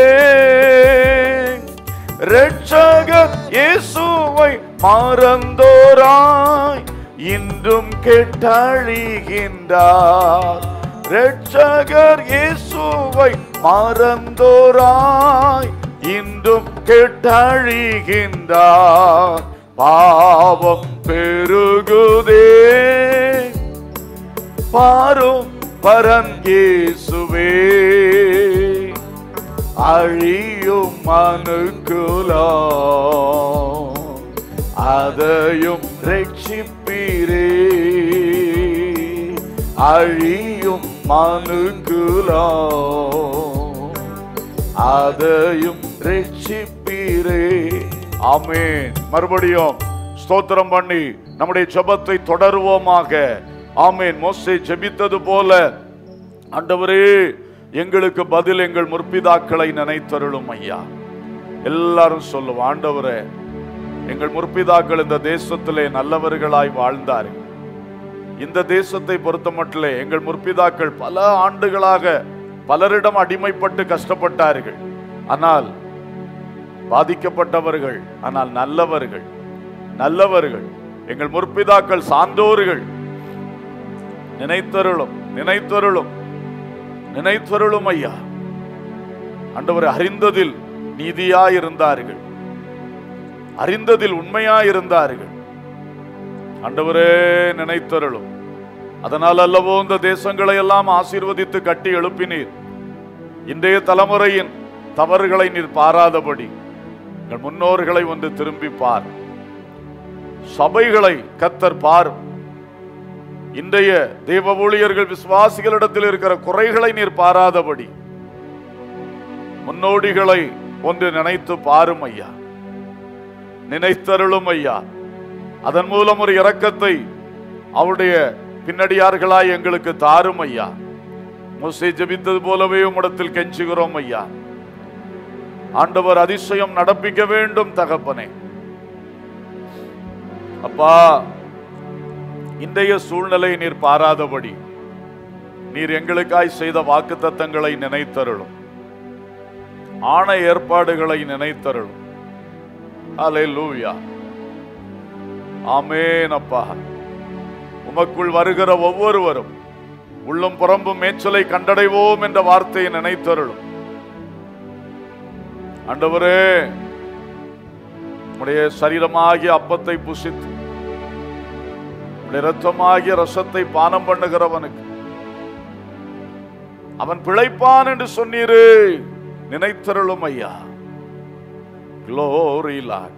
ரட்சகர் இயேசுவை மறந்தோராய் இன்றும் கெட்டழிகின்றார் ரட்சகர் இயேசுவை மறந்தோராய் இன்றும் கெட்டழிகின்றார் பாவம் பெருகுதே பாரும் பரன் இயேசுவே அழியும் மனுக்குலம் அதையும் ரட்சிப்பீரே அழியும் மனுக்குலம் அதையும் ரட்சிப்பீரே ஆமென் மறுபடியும் ஸ்தோத்திரம் பண்ணி நம்முடைய ஜெபத்தை தொடருவோமாக ஆமென் மோசே ஜெபித்தது போல ஆண்டவரே எங்களுக்கு பதில் எங்கள் முற்பிதாக்களை நினைத்தருளும் ஐயா எல்லாரும் சொல்லுவோம் ஆண்டவரே எங்கள் முற்பிதாக்கள் இந்த தேசத்திலே நல்லவர்களாய் வாழ்ந்தார்கள் இந்த தேசத்தை பொறுத்தமட்டிலே எங்கள் முற்பிதாக்கள் பல ஆண்டுகளாக பலரிடம் அடிமைப்பட்டு கஷ்டப்பட்டார்கள் ஆனால் பாதிக்கப்பட்டவர்கள் ஆனால் நல்லவர்கள் நல்லவர்கள் எங்கள் முற்பிதாக்கள் சான்றோர்கள் நினைத்தருளும் நினைத்தருளும் நினைத்தருளும் ஐயா ஆண்டவர் அறிந்ததில் நீதியாயிருந்தார்கள் அறிந்ததில் உண்மையாயிருந்தார்கள் ஆண்டவரே நினைத்தருளும் அதனால் அல்லவோ இந்த தேசங்களை எல்லாம் ஆசீர்வதித்து கட்டி எழுப்பினீர் இன்றைய தலைமுறையின் தவறுகளை நீர் பாராதபடி எங்கள் முன்னோர்களை வந்து திரும்பி பார் சபைகளை கத்தர் பார் இன்றைய தேவ ஊழியர்கள் விசுவாசிகளிடத்தில் இருக்கிற குறைகளை நீர் பாராதபடி முன்னோடிகளை ஒன்று நினைத்து பாரும் ஐயா நினைத்தருளும் ஐயா அதன் மூலம் ஒரு இரக்கத்தை அவருடைய பின்னடியார்களாய் எங்களுக்கு தாரும் ஐயா மோசே ஜெபித்தது போலவே உம்மிடத்தில் கெஞ்சுகிறோம் ஐயா ஆண்டவர் அதிசயம் நடப்பிக்க வேண்டும் தகப்பனே அப்பா இன்றைய சூழ்நிலை நீர் பாராதபடி நீர் எங்களுக்காய் செய்த வாக்குத்தத்தங்களை நினைத்தருளும் ஆணை ஏற்பாடுகளை நினைத்தருளும் அல்லேலூயா ஆமேன் அப்பா உமக்குள் வருகிற ஒவ்வொருவரும் உள்ளும் புறம்பும் மேய்ச்சலை கண்டடைவோம் என்ற வார்த்தையை நினைத்தருளும் ஆண்டவரே உடைய சரீரமாகிய அப்பத்தை புசித்து உடைய இரத்தமாகிய ரசத்தை பானம் பண்ணுகிறவனுக்கு அவன் பிழைப்பான் என்று சொன்னீரு நினைத்தருளும் ஐயா Glory Lord.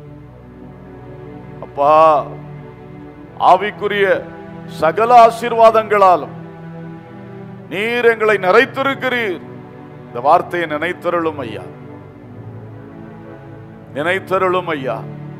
அப்பா ஆவிக்குரிய சகல ஆசீர்வாதங்களாலும் நீர் எங்களை நிறைத்திருக்கிறீர் இந்த வார்த்தையை நினைத்தருளும் ஐயா நினைத்தருளும் ஐயா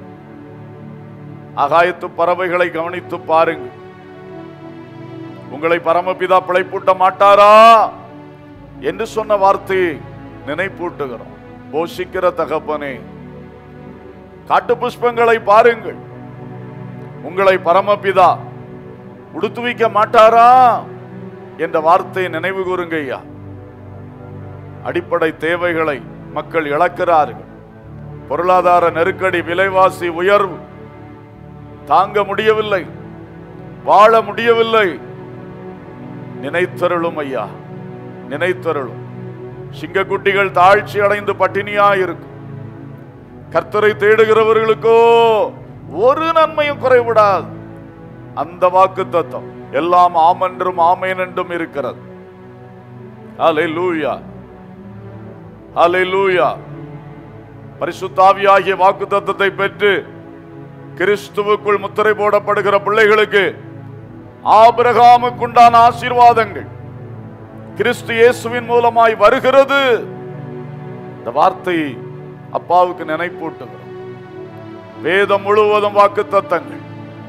ஆகாயத்து பறவைகளை கவனித்து பாருங்கள் உங்களை பரமபிதா பிழைப்பூட்ட மாட்டாரா என்று சொன்ன வார்த்தையை நினைப்பூட்டுகிறோம் போஷிக்கிற தகப்பனே காட்டு புஷ்பங்களை பாருங்கள் உங்களை பரமபிதா உடுத்துவிக்க மாட்டாரா என்ற வார்த்தையை நினைவு கூறுங்க ஐயா அடிப்படை தேவைகளை மக்கள் இழக்கிறார்கள் பொருளாதார நெருக்கடி விலைவாசி உயர்வு தாங்க முடியவில்லை வாழ முடியவில்லை நினைத்தருளும் ஐயா நினைத்தருளும் சிங்கக்குட்டிகள் தாழ்ச்சி அடைந்து பட்டினியா இருக்கும் கர்த்தரை தேடுகிறவர்களுக்கோ ஒரு நன்மையும் குறைவிடாது அந்த வாக்கு தத்துவம் எல்லாம் ஆமென்றும் ஆமேன் என்றும் இருக்கிறது ஹalleluya ஹalleluya பரிசுத்தாவியாகிய வாக்கு தத்துவத்தை பெற்று கிறிஸ்துவுக்குள் முத்திரை போடப்படுகிற பிள்ளைகளுக்கு ஆபிரகாமுக்குண்டான ஆசீர்வாதங்கள் கிறிஸ்து இயேசுவின் மூலமாய் வருகிறது இந்த வார்த்தை அப்பாவுக்கு நினைப்பூட்டுகிறோம் வேதம் முழுவதும் வாக்கு தத்தங்கள்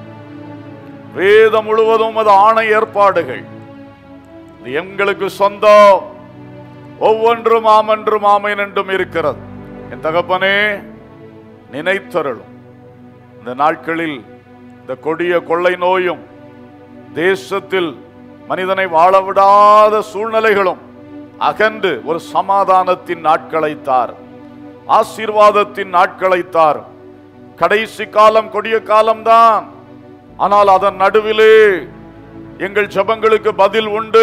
வேதம் முழுவதும் அது ஆணை ஏற்பாடுகள் இது எங்களுக்கு சொந்தம் ஒவ்வொன்றும் ஆமென்றும் ஆமேன் என்றும் இருக்கிறது என் தகப்பனே நினைத்தருளும் இந்த நாட்களில் இந்த கொடிய கொள்ளை நோயும் தேசத்தில் மனிதனை வாழ விடாத சூழ்நிலைகளும் அகன்று ஒரு சமாதானத்தின் நாட்களை தார் ஆசீர்வாதத்தின் நாட்களை தார் கடைசி காலம் கொடிய காலம்தான் ஆனால் அதன் நடுவிலே எங்கள் ஜெபங்களுக்கு பதில் உண்டு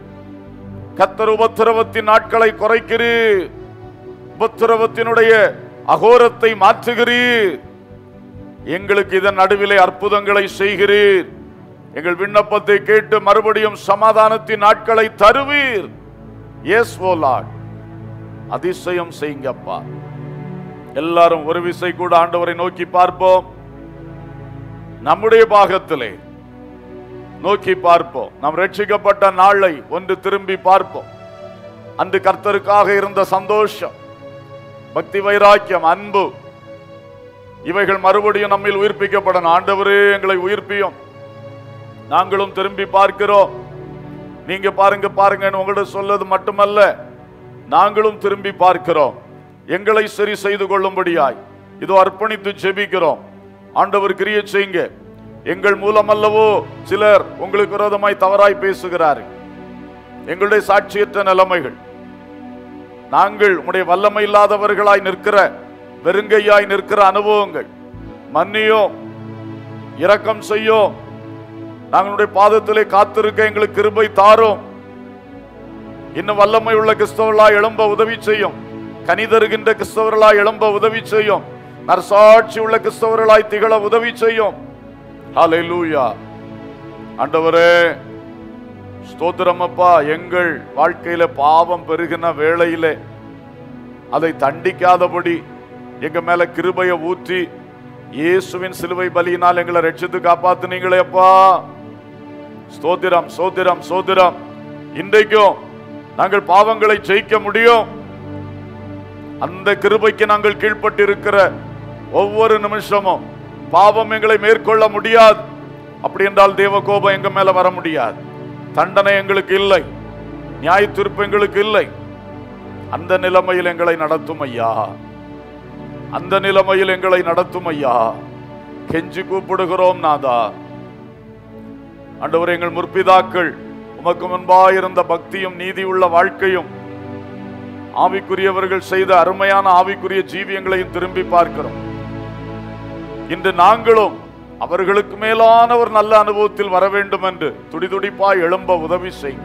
கத்தர் உபத்திரவத்தின் நாட்களை குறைக்கிறீர் உபத்திரவத்தினுடைய அகோரத்தை மாற்றுகிறீர் எங்களுக்கு இதன் நடுவிலே அற்புதங்களை செய்கிறீர் எங்கள் விண்ணப்பத்தை கேட்டு மறுபடியும் சமாதானத்தின் நாட்களை தருவீர் எஸ் ஓ லார்ட் அதிசயம் செய்யுங்கப்பா எல்லாரும் ஒரு விசை கூட ஆண்டவரை நோக்கி பார்ப்போம் நம்முடைய பாகத்திலே நோக்கி பார்ப்போம் நாம் ரட்சிக்கப்பட்ட நாளை ஒன்று திரும்பி பார்ப்போம் அன்று கர்த்தருக்காக இருந்த சந்தோஷம் பக்தி வைராக்கியம் அன்பு இவைகள் மறுபடியும் நம்மில் உயிர்ப்பிக்கப்படணும் ஆண்டவரே எங்களை உயிர்ப்பியும் நாங்களும் திரும்பி பார்க்கிறோம் நீங்க பாருங்க பாருங்கன்னு உங்கள்ட்ட சொல்வது மட்டுமல்ல நாங்களும் திரும்பி பார்க்கிறோம் எங்களை சரி செய்து கொள்ளும்படியாய் இதோ அர்ப்பணித்து ஜெபிக்கிறோம் ஆண்டவர் கிரிய செய்யுங்க எங்கள் மூலமல்லவோ சிலர் உங்களுக்கு விரோதமாய் தவறாய் பேசுகிறார்கள் எங்களுடைய சாட்சியற்ற நிலைமைகள் நாங்கள் உம்முடைய வல்லமை இல்லாதவர்களாய் நிற்கிற வெறுங்கையாய் நிற்கிற அனுபவங்கள் மன்னியோம் இரக்கம் செய்யோம் நாங்களுடைய பாதத்திலே காத்திருக்க எங்களுக்கு கிருபை தாரும் இன்னும் வல்லமை உள்ள கிறிஸ்தவர்களாய் எழும்ப உதவி செய்யும் கனி தருகின்ற கிறிஸ்தவர்களாய் எழும்ப உதவி செய்யும் நற்சாட்சி உள்ள கிறிஸ்தவர்களாய் திகழ உதவி செய்யும் ஹalleluya ஆண்டவரே ஸ்தோத்திரம் அப்பா எங்கள் வாழ்க்கையில பாவம் பெருகின வேளையிலே அதை தண்டிக்காதபடி எங்க மேல கிருபையை ஊற்றி இயேசுவின் சிலுவை பலியினால் எங்களை ரட்சித்து காப்பாத்துனீங்களே அப்பா ஸ்தோத்திரம் ஸ்தோத்திரம் ஸ்தோத்திரம் இன்றைக்கும் நாங்கள் பாவங்களை ஜெயிக்க முடியும் அந்த கிருபைக்கு நாங்கள் கீழ்ப்பட்டு இருக்கிற ஒவ்வொரு நிமிஷமும் பாவம் எங்களை மேற்கொள்ள முடியாது அப்படி என்றால் தேவ கோபம் எங்க மேல வர முடியாது தண்டனை எங்களுக்கு இல்லை நியாய தீர்ப்பு எங்களுக்கு இல்லை அந்த நிலைமையில் எங்களை நடத்தும் ஐயா அந்த நிலைமையில் எங்களை நடத்தும் ஐயா கெஞ்சி கூப்பிடுகிறோம் நாதா ஆண்டவரே எங்கள் முற்பிதாக்கள் உமக்கு முன்பாயிருந்த பக்தியும் நீதியுள்ள வாழ்க்கையும் ஆவிக்குரியவர்கள் செய்த அருமையான ஆவிக்குரிய ஜீவியங்களையும் திரும்பி பார்க்கிறோம் இன்று நாங்களும் அவர்களுக்கு மேலான ஒரு நல்ல அனுபவத்தில் வர வேண்டும் என்று துடிதுடிப்பாய் எழும்ப உதவி செய்யுங்க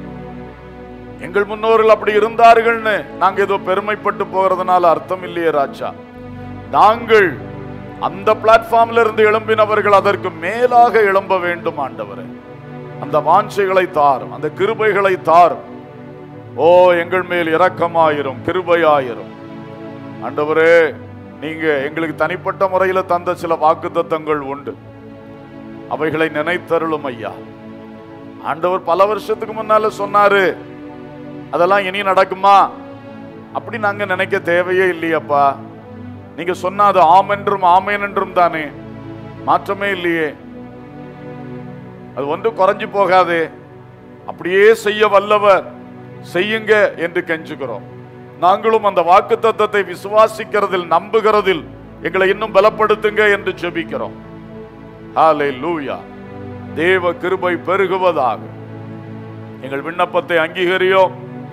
எங்கள் முன்னோர்கள் அப்படி இருந்தார்கள்னு நாங்க ஏதோ பெருமைப்பட்டு போகிறதுனால அர்த்தம் இல்லையே ராஜா நாங்கள் அந்த பிளாட்ஃபார்ம்ல இருந்து எழும்பினவர்கள் அதற்கு மேலாக எழும்ப வேண்டும் ஆண்டவரே அந்த வாஞ்சைகளை தாரும் அந்த கிருபைகளை தாரும் ஓ எங்கள் மேல் இரக்கமாயிரும் கிருபையாயிரும் ஆண்டவரே நீங்க எங்களுக்கு தனிப்பட்ட முறையில தந்த சில வாக்குத்தத்தங்கள் உண்டு அவைகளை நினைத்தருளும் ஐயா ஆண்டவர் பல வருஷத்துக்கு முன்னால சொன்னாரு அதெல்லாம் இனி நடக்குமா அப்படி நாங்க நினைக்க தேவையே இல்லையப்பா நீங்க சொன்ன அது ஆம் என்றும் ஆமேன் என்றும் தானே மாற்றமே இல்லையே அது ஒன்று குறைஞ்சு போகாது அப்படியே செய்ய வல்லவர் செய்யுங்க என்று கெஞ்சுகிறோம் நாங்களும் அந்த வாக்கு தத்தத்தை விசுவாசிக்கிறதில் நம்புகிறதில் எங்களை இன்னும் பலப்படுத்துங்க என்று ஜெபிக்கிறோம் ஹalleluya தேவ கிருபை பெருகுவதாக எங்கள் விண்ணப்பத்தை அங்கீகரியோம்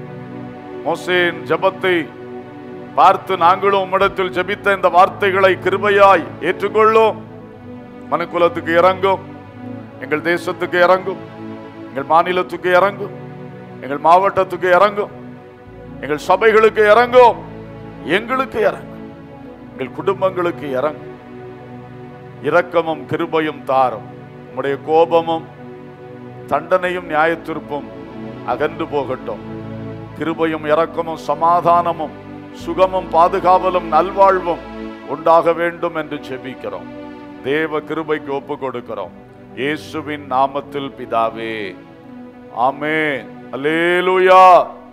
மோசேன் ஜெபத்தை பார்த்து நாங்களும் உம்மிடத்தில் ஜெபித்த இந்த வார்த்தைகளை கிருபையாய் ஏற்றுக்கொள்ளோம் மனுக்குலத்துக்கு இறங்கும் எங்கள் தேசத்துக்கு இறங்கும் எங்கள் மாநிலத்துக்கு இறங்கும் எங்கள் மாவட்டத்துக்கு இறங்கும் எங்கள் சபைகளுக்கு இறங்கும் எங்களுக்கு இறங்கும் எங்கள் குடும்பங்களுக்கு இறங்கும் இரக்கமும் கிருபையும் தாரும் உம்முடைய கோபமும் தண்டனையும் நியாயத்திருப்பும் அகன்று போகட்டும் கிருபையும் இரக்கமும் சமாதானமும் சுகமும் பாதுகாவலும் நல்வாழ்வும் உண்டாக வேண்டும் என்று செபிக்கிறோம் தேவ கிருபைக்கு ஒப்பு கொடுக்கிறோம் இயேசுவின் நாமத்தில் பிதாவே ஆமென் அல்லேலூயா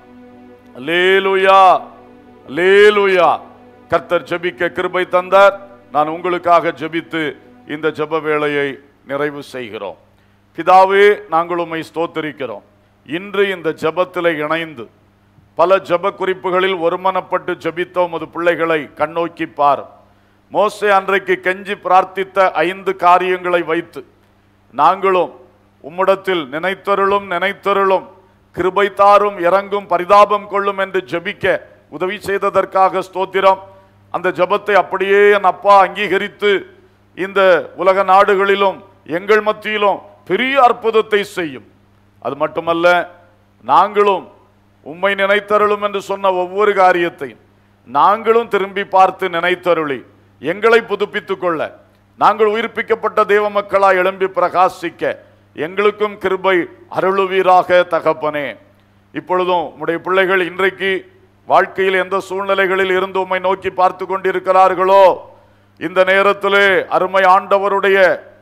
அல்லேலூயா அல்லேலூயா கர்த்தர் ஜெபிக்க கிருபை தந்தார் நான் உங்களுக்காக ஜெபித்து இந்த ஜெப வேளையை நிறைவு செய்கிறோம் பிதாவே நாங்கள் உம்மை ஸ்தோத்தரிக்கிறோம் இன்று இந்த ஜெபத்தில் இணைந்து பல ஜெப குறிப்புகளில் ஒருமனப்பட்டு ஜெபித்த உமது பிள்ளைகளை கண்ணோக்கி பார் மோசே அன்றைக்கு கெஞ்சி பிரார்த்தித்த ஐந்து காரியங்களை வைத்து நாங்களும் உம்மிடத்தில் நினைத்தருளும் நினைத்தருளும் கிருபை தாரும் இறங்கும் பரிதாபம் கொள்ளும் என்று ஜெபிக்க உதவி செய்ததற்காக ஸ்தோத்திரம் அந்த ஜெபத்தை அப்படியே என் அப்பா அங்கீகரித்து இந்த உலக நாடுகளிலும் எங்கள் மத்தியிலும் பெரிய அற்புதத்தை செய்யும் அது மட்டுமல்ல நாங்களும் உம்மை நினைத்தருளும் என்று சொன்ன ஒவ்வொரு காரியத்தையும் நாங்களும் திரும்பி பார்த்து நினைத்தருளி எங்களை புதுப்பித்துக் கொள்ள நாங்கள் உயிர்ப்பிக்கப்பட்ட தேவ மக்களாய் எழும்பி பிரகாசிக்க எங்களுக்கும் கிருபை அருளுவீராக தகப்பனே இப்பொழுதும் உம்முடைய பிள்ளைகள் இன்றைக்கு வாழ்க்கையில் எந்த சூழ்நிலைகளில் இருந்து உம்மை நோக்கி பார்த்து கொண்டிருக்கிறார்களோ இந்த நேரத்திலே அருமை ஆண்டவருடைய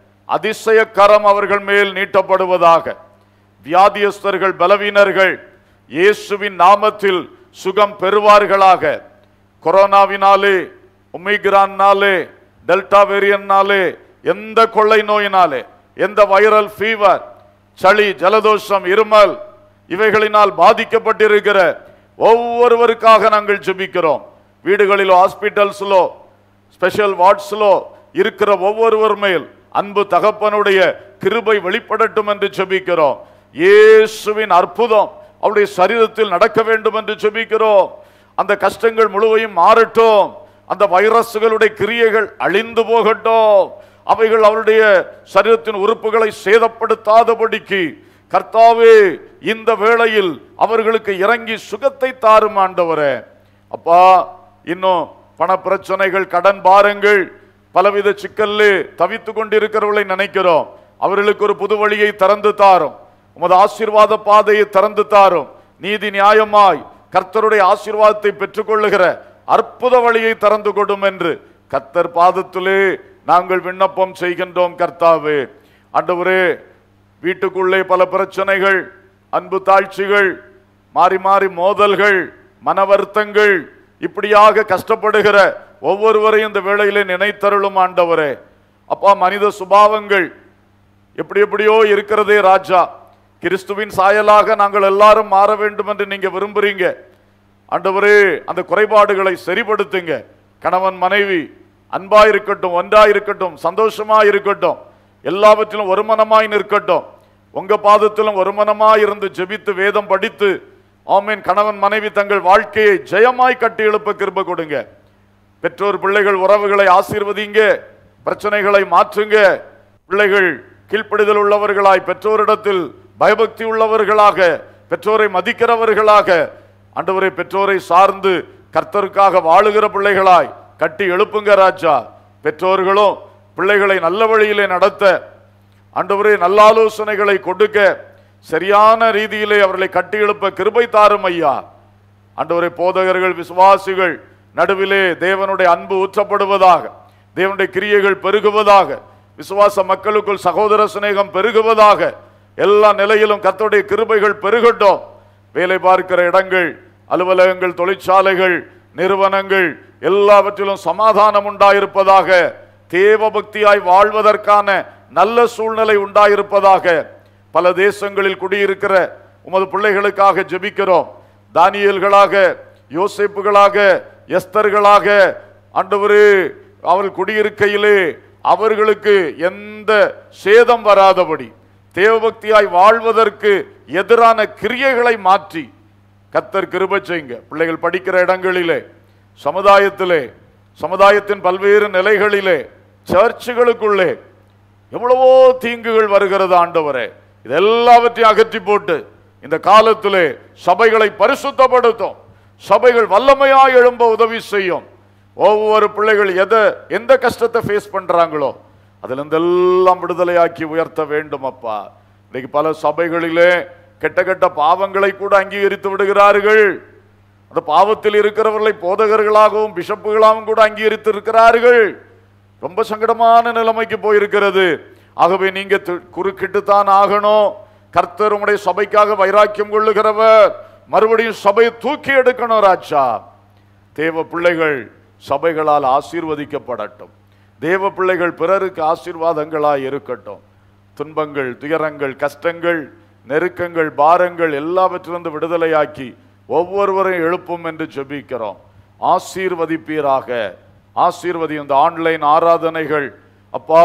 அதிசய கரம் அவர்கள் மேல் நீட்டப்படுவதாக வியாதியஸ்தர்கள் பலவீனர்கள் இயேசுவின் நாமத்தில் சுகம் பெறுவார்களாக கொரோனாவினாலே ஒமிக்ரான்னாலே டெல்டா வேரியன்னாலே எந்த கொள்ளை நோயினாலே எந்த வைரல் ஃபீவர் சளி ஜலதோஷம் இருமல் இவைகளினால் பாதிக்கப்பட்டிருக்கிற ஒவ்வொருவருக்காக நாங்கள் ஜெபிக்கிறோம் வீடுகளிலோ ஹாஸ்பிட்டல்ஸ்லோ ஸ்பெஷல் வார்ட்ஸ்லோ இருக்கிற ஒவ்வொருவர் மேல் அன்பு தகப்பனுடைய கிருபை வெளிப்படட்டும் என்று ஜெபிக்கிறோம் இயேசுவின் அற்புதம் அவருடைய சரீரத்தில் நடக்க வேண்டும் என்று ஜெபிக்கிறோம் அந்த கஷ்டங்கள் முழுவையும் மாறட்டும் அந்த வைரஸ்களுடைய கிரியைகள் அழிந்து போகட்டும் அவைகள் அவருடைய சரீரத்தின் உறுப்புகளை சேதப்படுத்தாதபடிக்கு கர்த்தாவே இந்த வேளையில் அவர்களுக்கு இறங்கி சுகத்தை தாரும் ஆண்டவரே அப்பா இன்னும் பண பிரச்சனைகள் கடன் பாரங்கள் பலவித சிக்கல்ல தவித்து கொண்டிருக்கிறவர்களை நினைக்கிறோம் அவர்களுக்கு ஒரு புது வழியை திறந்து தாரும் உமது ஆசீர்வாத பாதையை திறந்து தாரும் நீதி நியாயமாய் கர்த்தருடைய ஆசீர்வாதத்தை பெற்றுக்கொள்ளுகிற அற்புத வழியை திறந்து கொடும் என்று கர்த்தர் பாதத்திலே நாங்கள் விண்ணப்பம் செய்கின்றோம் கர்த்தாவே ஆண்டவரே வீட்டுக்குள்ளே பல பிரச்சனைகள் அன்பு தாழ்ச்சிகள் மாறி மாறி மோதல்கள் மன வருத்தங்கள் இப்படியாக கஷ்டப்படுகிற ஒவ்வொருவரையும் இந்த வேளையிலே நினைத்தருளும் ஆண்டவரே அப்பா மனித சுபாவங்கள் எப்படி எப்படியோ இருக்கிறதே ராஜா கிறிஸ்துவின் சாயலாக நாங்கள் எல்லாரும் மாற வேண்டும் என்று நீங்க விரும்புறீங்க ஆண்டவரே அந்த குறைபாடுகளை சரிப்படுத்துங்க கணவன் மனைவி அன்பா இருக்கட்டும் ஒன்றா இருக்கட்டும் சந்தோஷமா இருக்கட்டும் எல்லாவற்றிலும் ஒருமனமாய் நிற்கட்டும் உங்க பாதத்திலும் ஒருமனமாய் இருந்து ஜெபித்து வேதம் படித்து ஆமீன் கணவன் மனைவி தங்கள் வாழ்க்கையை ஜெயமாய் கட்டி எழுப்ப கிருப கொடுங்க பெற்றோர் பிள்ளைகள் உறவுகளை ஆசீர்வதிங்க பிரச்சனைகளை மாற்றுங்க பிள்ளைகள் கீழ்ப்படிதல் உள்ளவர்களாய் பெற்றோரிடத்தில் பயபக்தி உள்ளவர்களாக பெற்றோரை மதிக்கிறவர்களாக ஆண்டவரை பெற்றோரை சார்ந்து கர்த்தருக்காக வாழுகிற பிள்ளைகளாய் கட்டி எழுப்புங்க ராஜா பெற்றோர்களும் பிள்ளைகளை நல்ல வழியிலே நடத்த ஆண்டவரே நல்ல ஆலோசனைகளை கொடுக்க சரியான ரீதியிலே அவர்களை கட்டி எழுப்ப கிருபை தாரும் ஐயா ஆண்டவரே போதகர்கள் விசுவாசிகள் நடுவிலே தேவனுடைய அன்பு ஊற்றப்படுவதாக தேவனுடைய கிரியைகள் பெருகுவதாக விசுவாச மக்களுக்குள் சகோதர சிநேகம் பெருகுவதாக எல்லா நிலையிலும் கர்த்தருடைய கிருபைகள் பெருகட்டும் வேலை பார்க்கிற இடங்கள் அலுவலகங்கள் தொழிற்சாலைகள் நிறுவனங்கள் எல்லாவற்றிலும் சமாதானம் உண்டாயிருப்பதாக தேவ பக்தியாய் வாழ்வதற்கான நல்ல சூழ்நிலை உண்டாயிருப்பதாக பல தேசங்களில் குடியிருக்கிற உமது பிள்ளைகளுக்காக ஜெபிக்கிறோம் தானியல்களாக யோசேப்புகளாக எஸ்தர்களாக ஆண்டவரே அவர்கள் குடியிருக்கையிலே அவர்களுக்கு எந்த சேதம் வராதபடி தேவபக்தியாய் வாழ்வதற்கு எதிரான கிரியைகளை மாற்றி கத்தர் கிருபை செய்யுங்க பிள்ளைகள் படிக்கிற இடங்களிலே சமுதாயத்திலே சமுதாயத்தின் பல்வேறு நிலைகளிலே சர்ச்சுகளுக்குள்ளே எவ்வளவோ தீங்குகள் வருகிறது ஆண்டவரே இது எல்லாவற்றையும் அகற்றி போட்டு இந்த காலத்திலே சபைகளை பரிசுத்தப்படுத்தும் சபைகள் வல்லமையாய் எழும்ப உதவி செய்யும் ஒவ்வொரு பிள்ளைகள் எதை எந்த கஷ்டத்தை ஃபேஸ் பண்றாங்களோ அதுல இருந்தெல்லாம் விடுதலையாக்கி உயர்த்த வேண்டும் அப்பா இன்னைக்கு பல சபைகளிலே கெட்ட கெட்ட பாவங்களை கூட அங்கீகரித்து விடுகிறார்கள் அந்த பாவத்தில் இருக்கிறவர்களை போதகர்களாகவும் பிஷப்புகளாகவும் கூட அங்கீகரித்து இருக்கிறார்கள் ரொம்ப சங்கடமான நிலைமைக்கு போயிருக்கிறது ஆகவே நீங்க தி- குறுக்கிட்டுத்தான் ஆகணும் கர்த்தர் உம்முடைய சபைக்காக வைராக்கியம் கொள்ளுகிறவர் மறுபடியும் சபையை தூக்கி எடுக்கணும் ராஜா தேவ பிள்ளைகள் சபைகளால் ஆசீர்வதிக்கப்படட்டும் தேவ பிள்ளைகள் பிறருக்கு ஆசீர்வாதங்களாய் இருக்கட்டும் துன்பங்கள் துயரங்கள் கஷ்டங்கள் நெருக்கங்கள் பாரங்கள் எல்லாவற்றிலிருந்து விடுதலையாக்கி ஒவ்வொருவரையும் எழுப்பும் என்று ஜெபிக்கிறோம் ஆசீர்வதிப்பீராக ஆசீர்வதி இந்த ஆன்லைன் ஆராதனைகள் அப்பா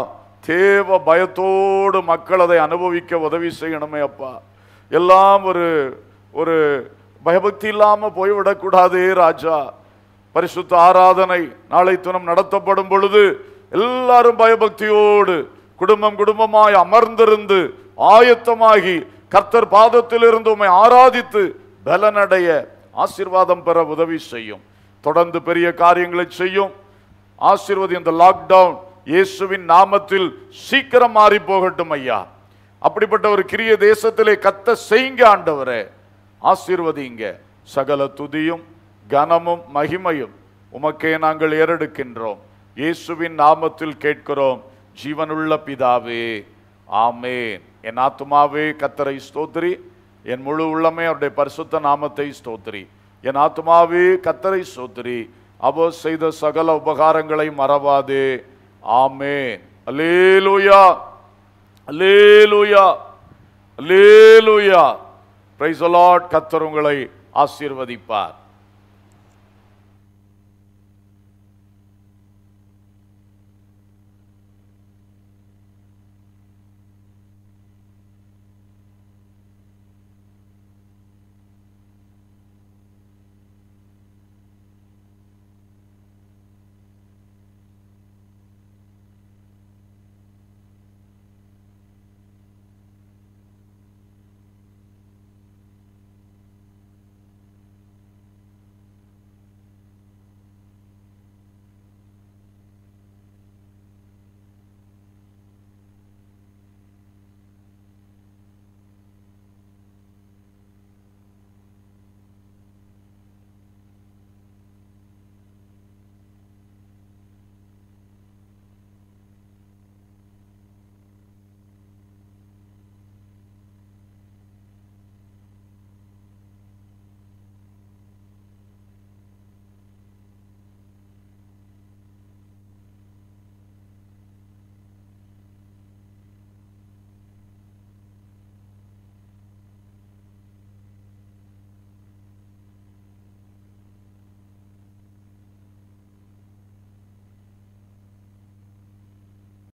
தேவ பயத்தோடு மக்கள் அதை அனுபவிக்க உதவி செய்யணுமே அப்பா எல்லாம் ஒரு ஒரு பயபக்தி இல்லாம போய்விடக்கூடாதே ராஜா பரிசுத்த ஆராதனை நாளை தினம் நடத்தப்படும் பொழுது எல்லாரும் பயபக்தியோடு குடும்பம் குடும்பமாய் அமர்ந்திருந்து ஆயத்தமாகி கர்த்தர் பாதத்தில் இருந்து உம்மை ஆராதித்து பலனடைய ஆசீர்வாதம் பெற உதவி செய்யும் தொடர்ந்து பெரிய காரியங்களை செய்யும் ஆசீர்வதி இந்த லாக்டவுன் இயேசுவின் நாமத்தில் சீக்கிரம் மாறி போகட்டும் ஐயா அப்படிப்பட்ட ஒரு கிரிய தேசத்திலே கத்த செய்யுங்க ஆண்டவரே ஆசீர்வதிங்க சகல துதியும் கனமும் மகிமையும் உமக்கே நாங்கள் ஏறெடுக்கின்றோம் இயேசுவின் நாமத்தில் கேட்கிறோம் ஜீவனுள்ள பிதாவே ஆமேன் என் ஆத்துமாவே கத்தரை ஸ்தோத்திரி என் முழு உள்ளமே அவருடைய பரிசுத்த நாமத்தை ஸ்தோத்திரி என் ஆத்துமாவே கத்தரை ஸ்தோத்திரி அவர் செய்த சகல உபகாரங்களை மறவாதே ஆமேன் அல்லேலூயா அல்லேலூயா அல்லேலூயா பிரைஸ் கத்தர் உங்களை ஆசீர்வதிப்பார்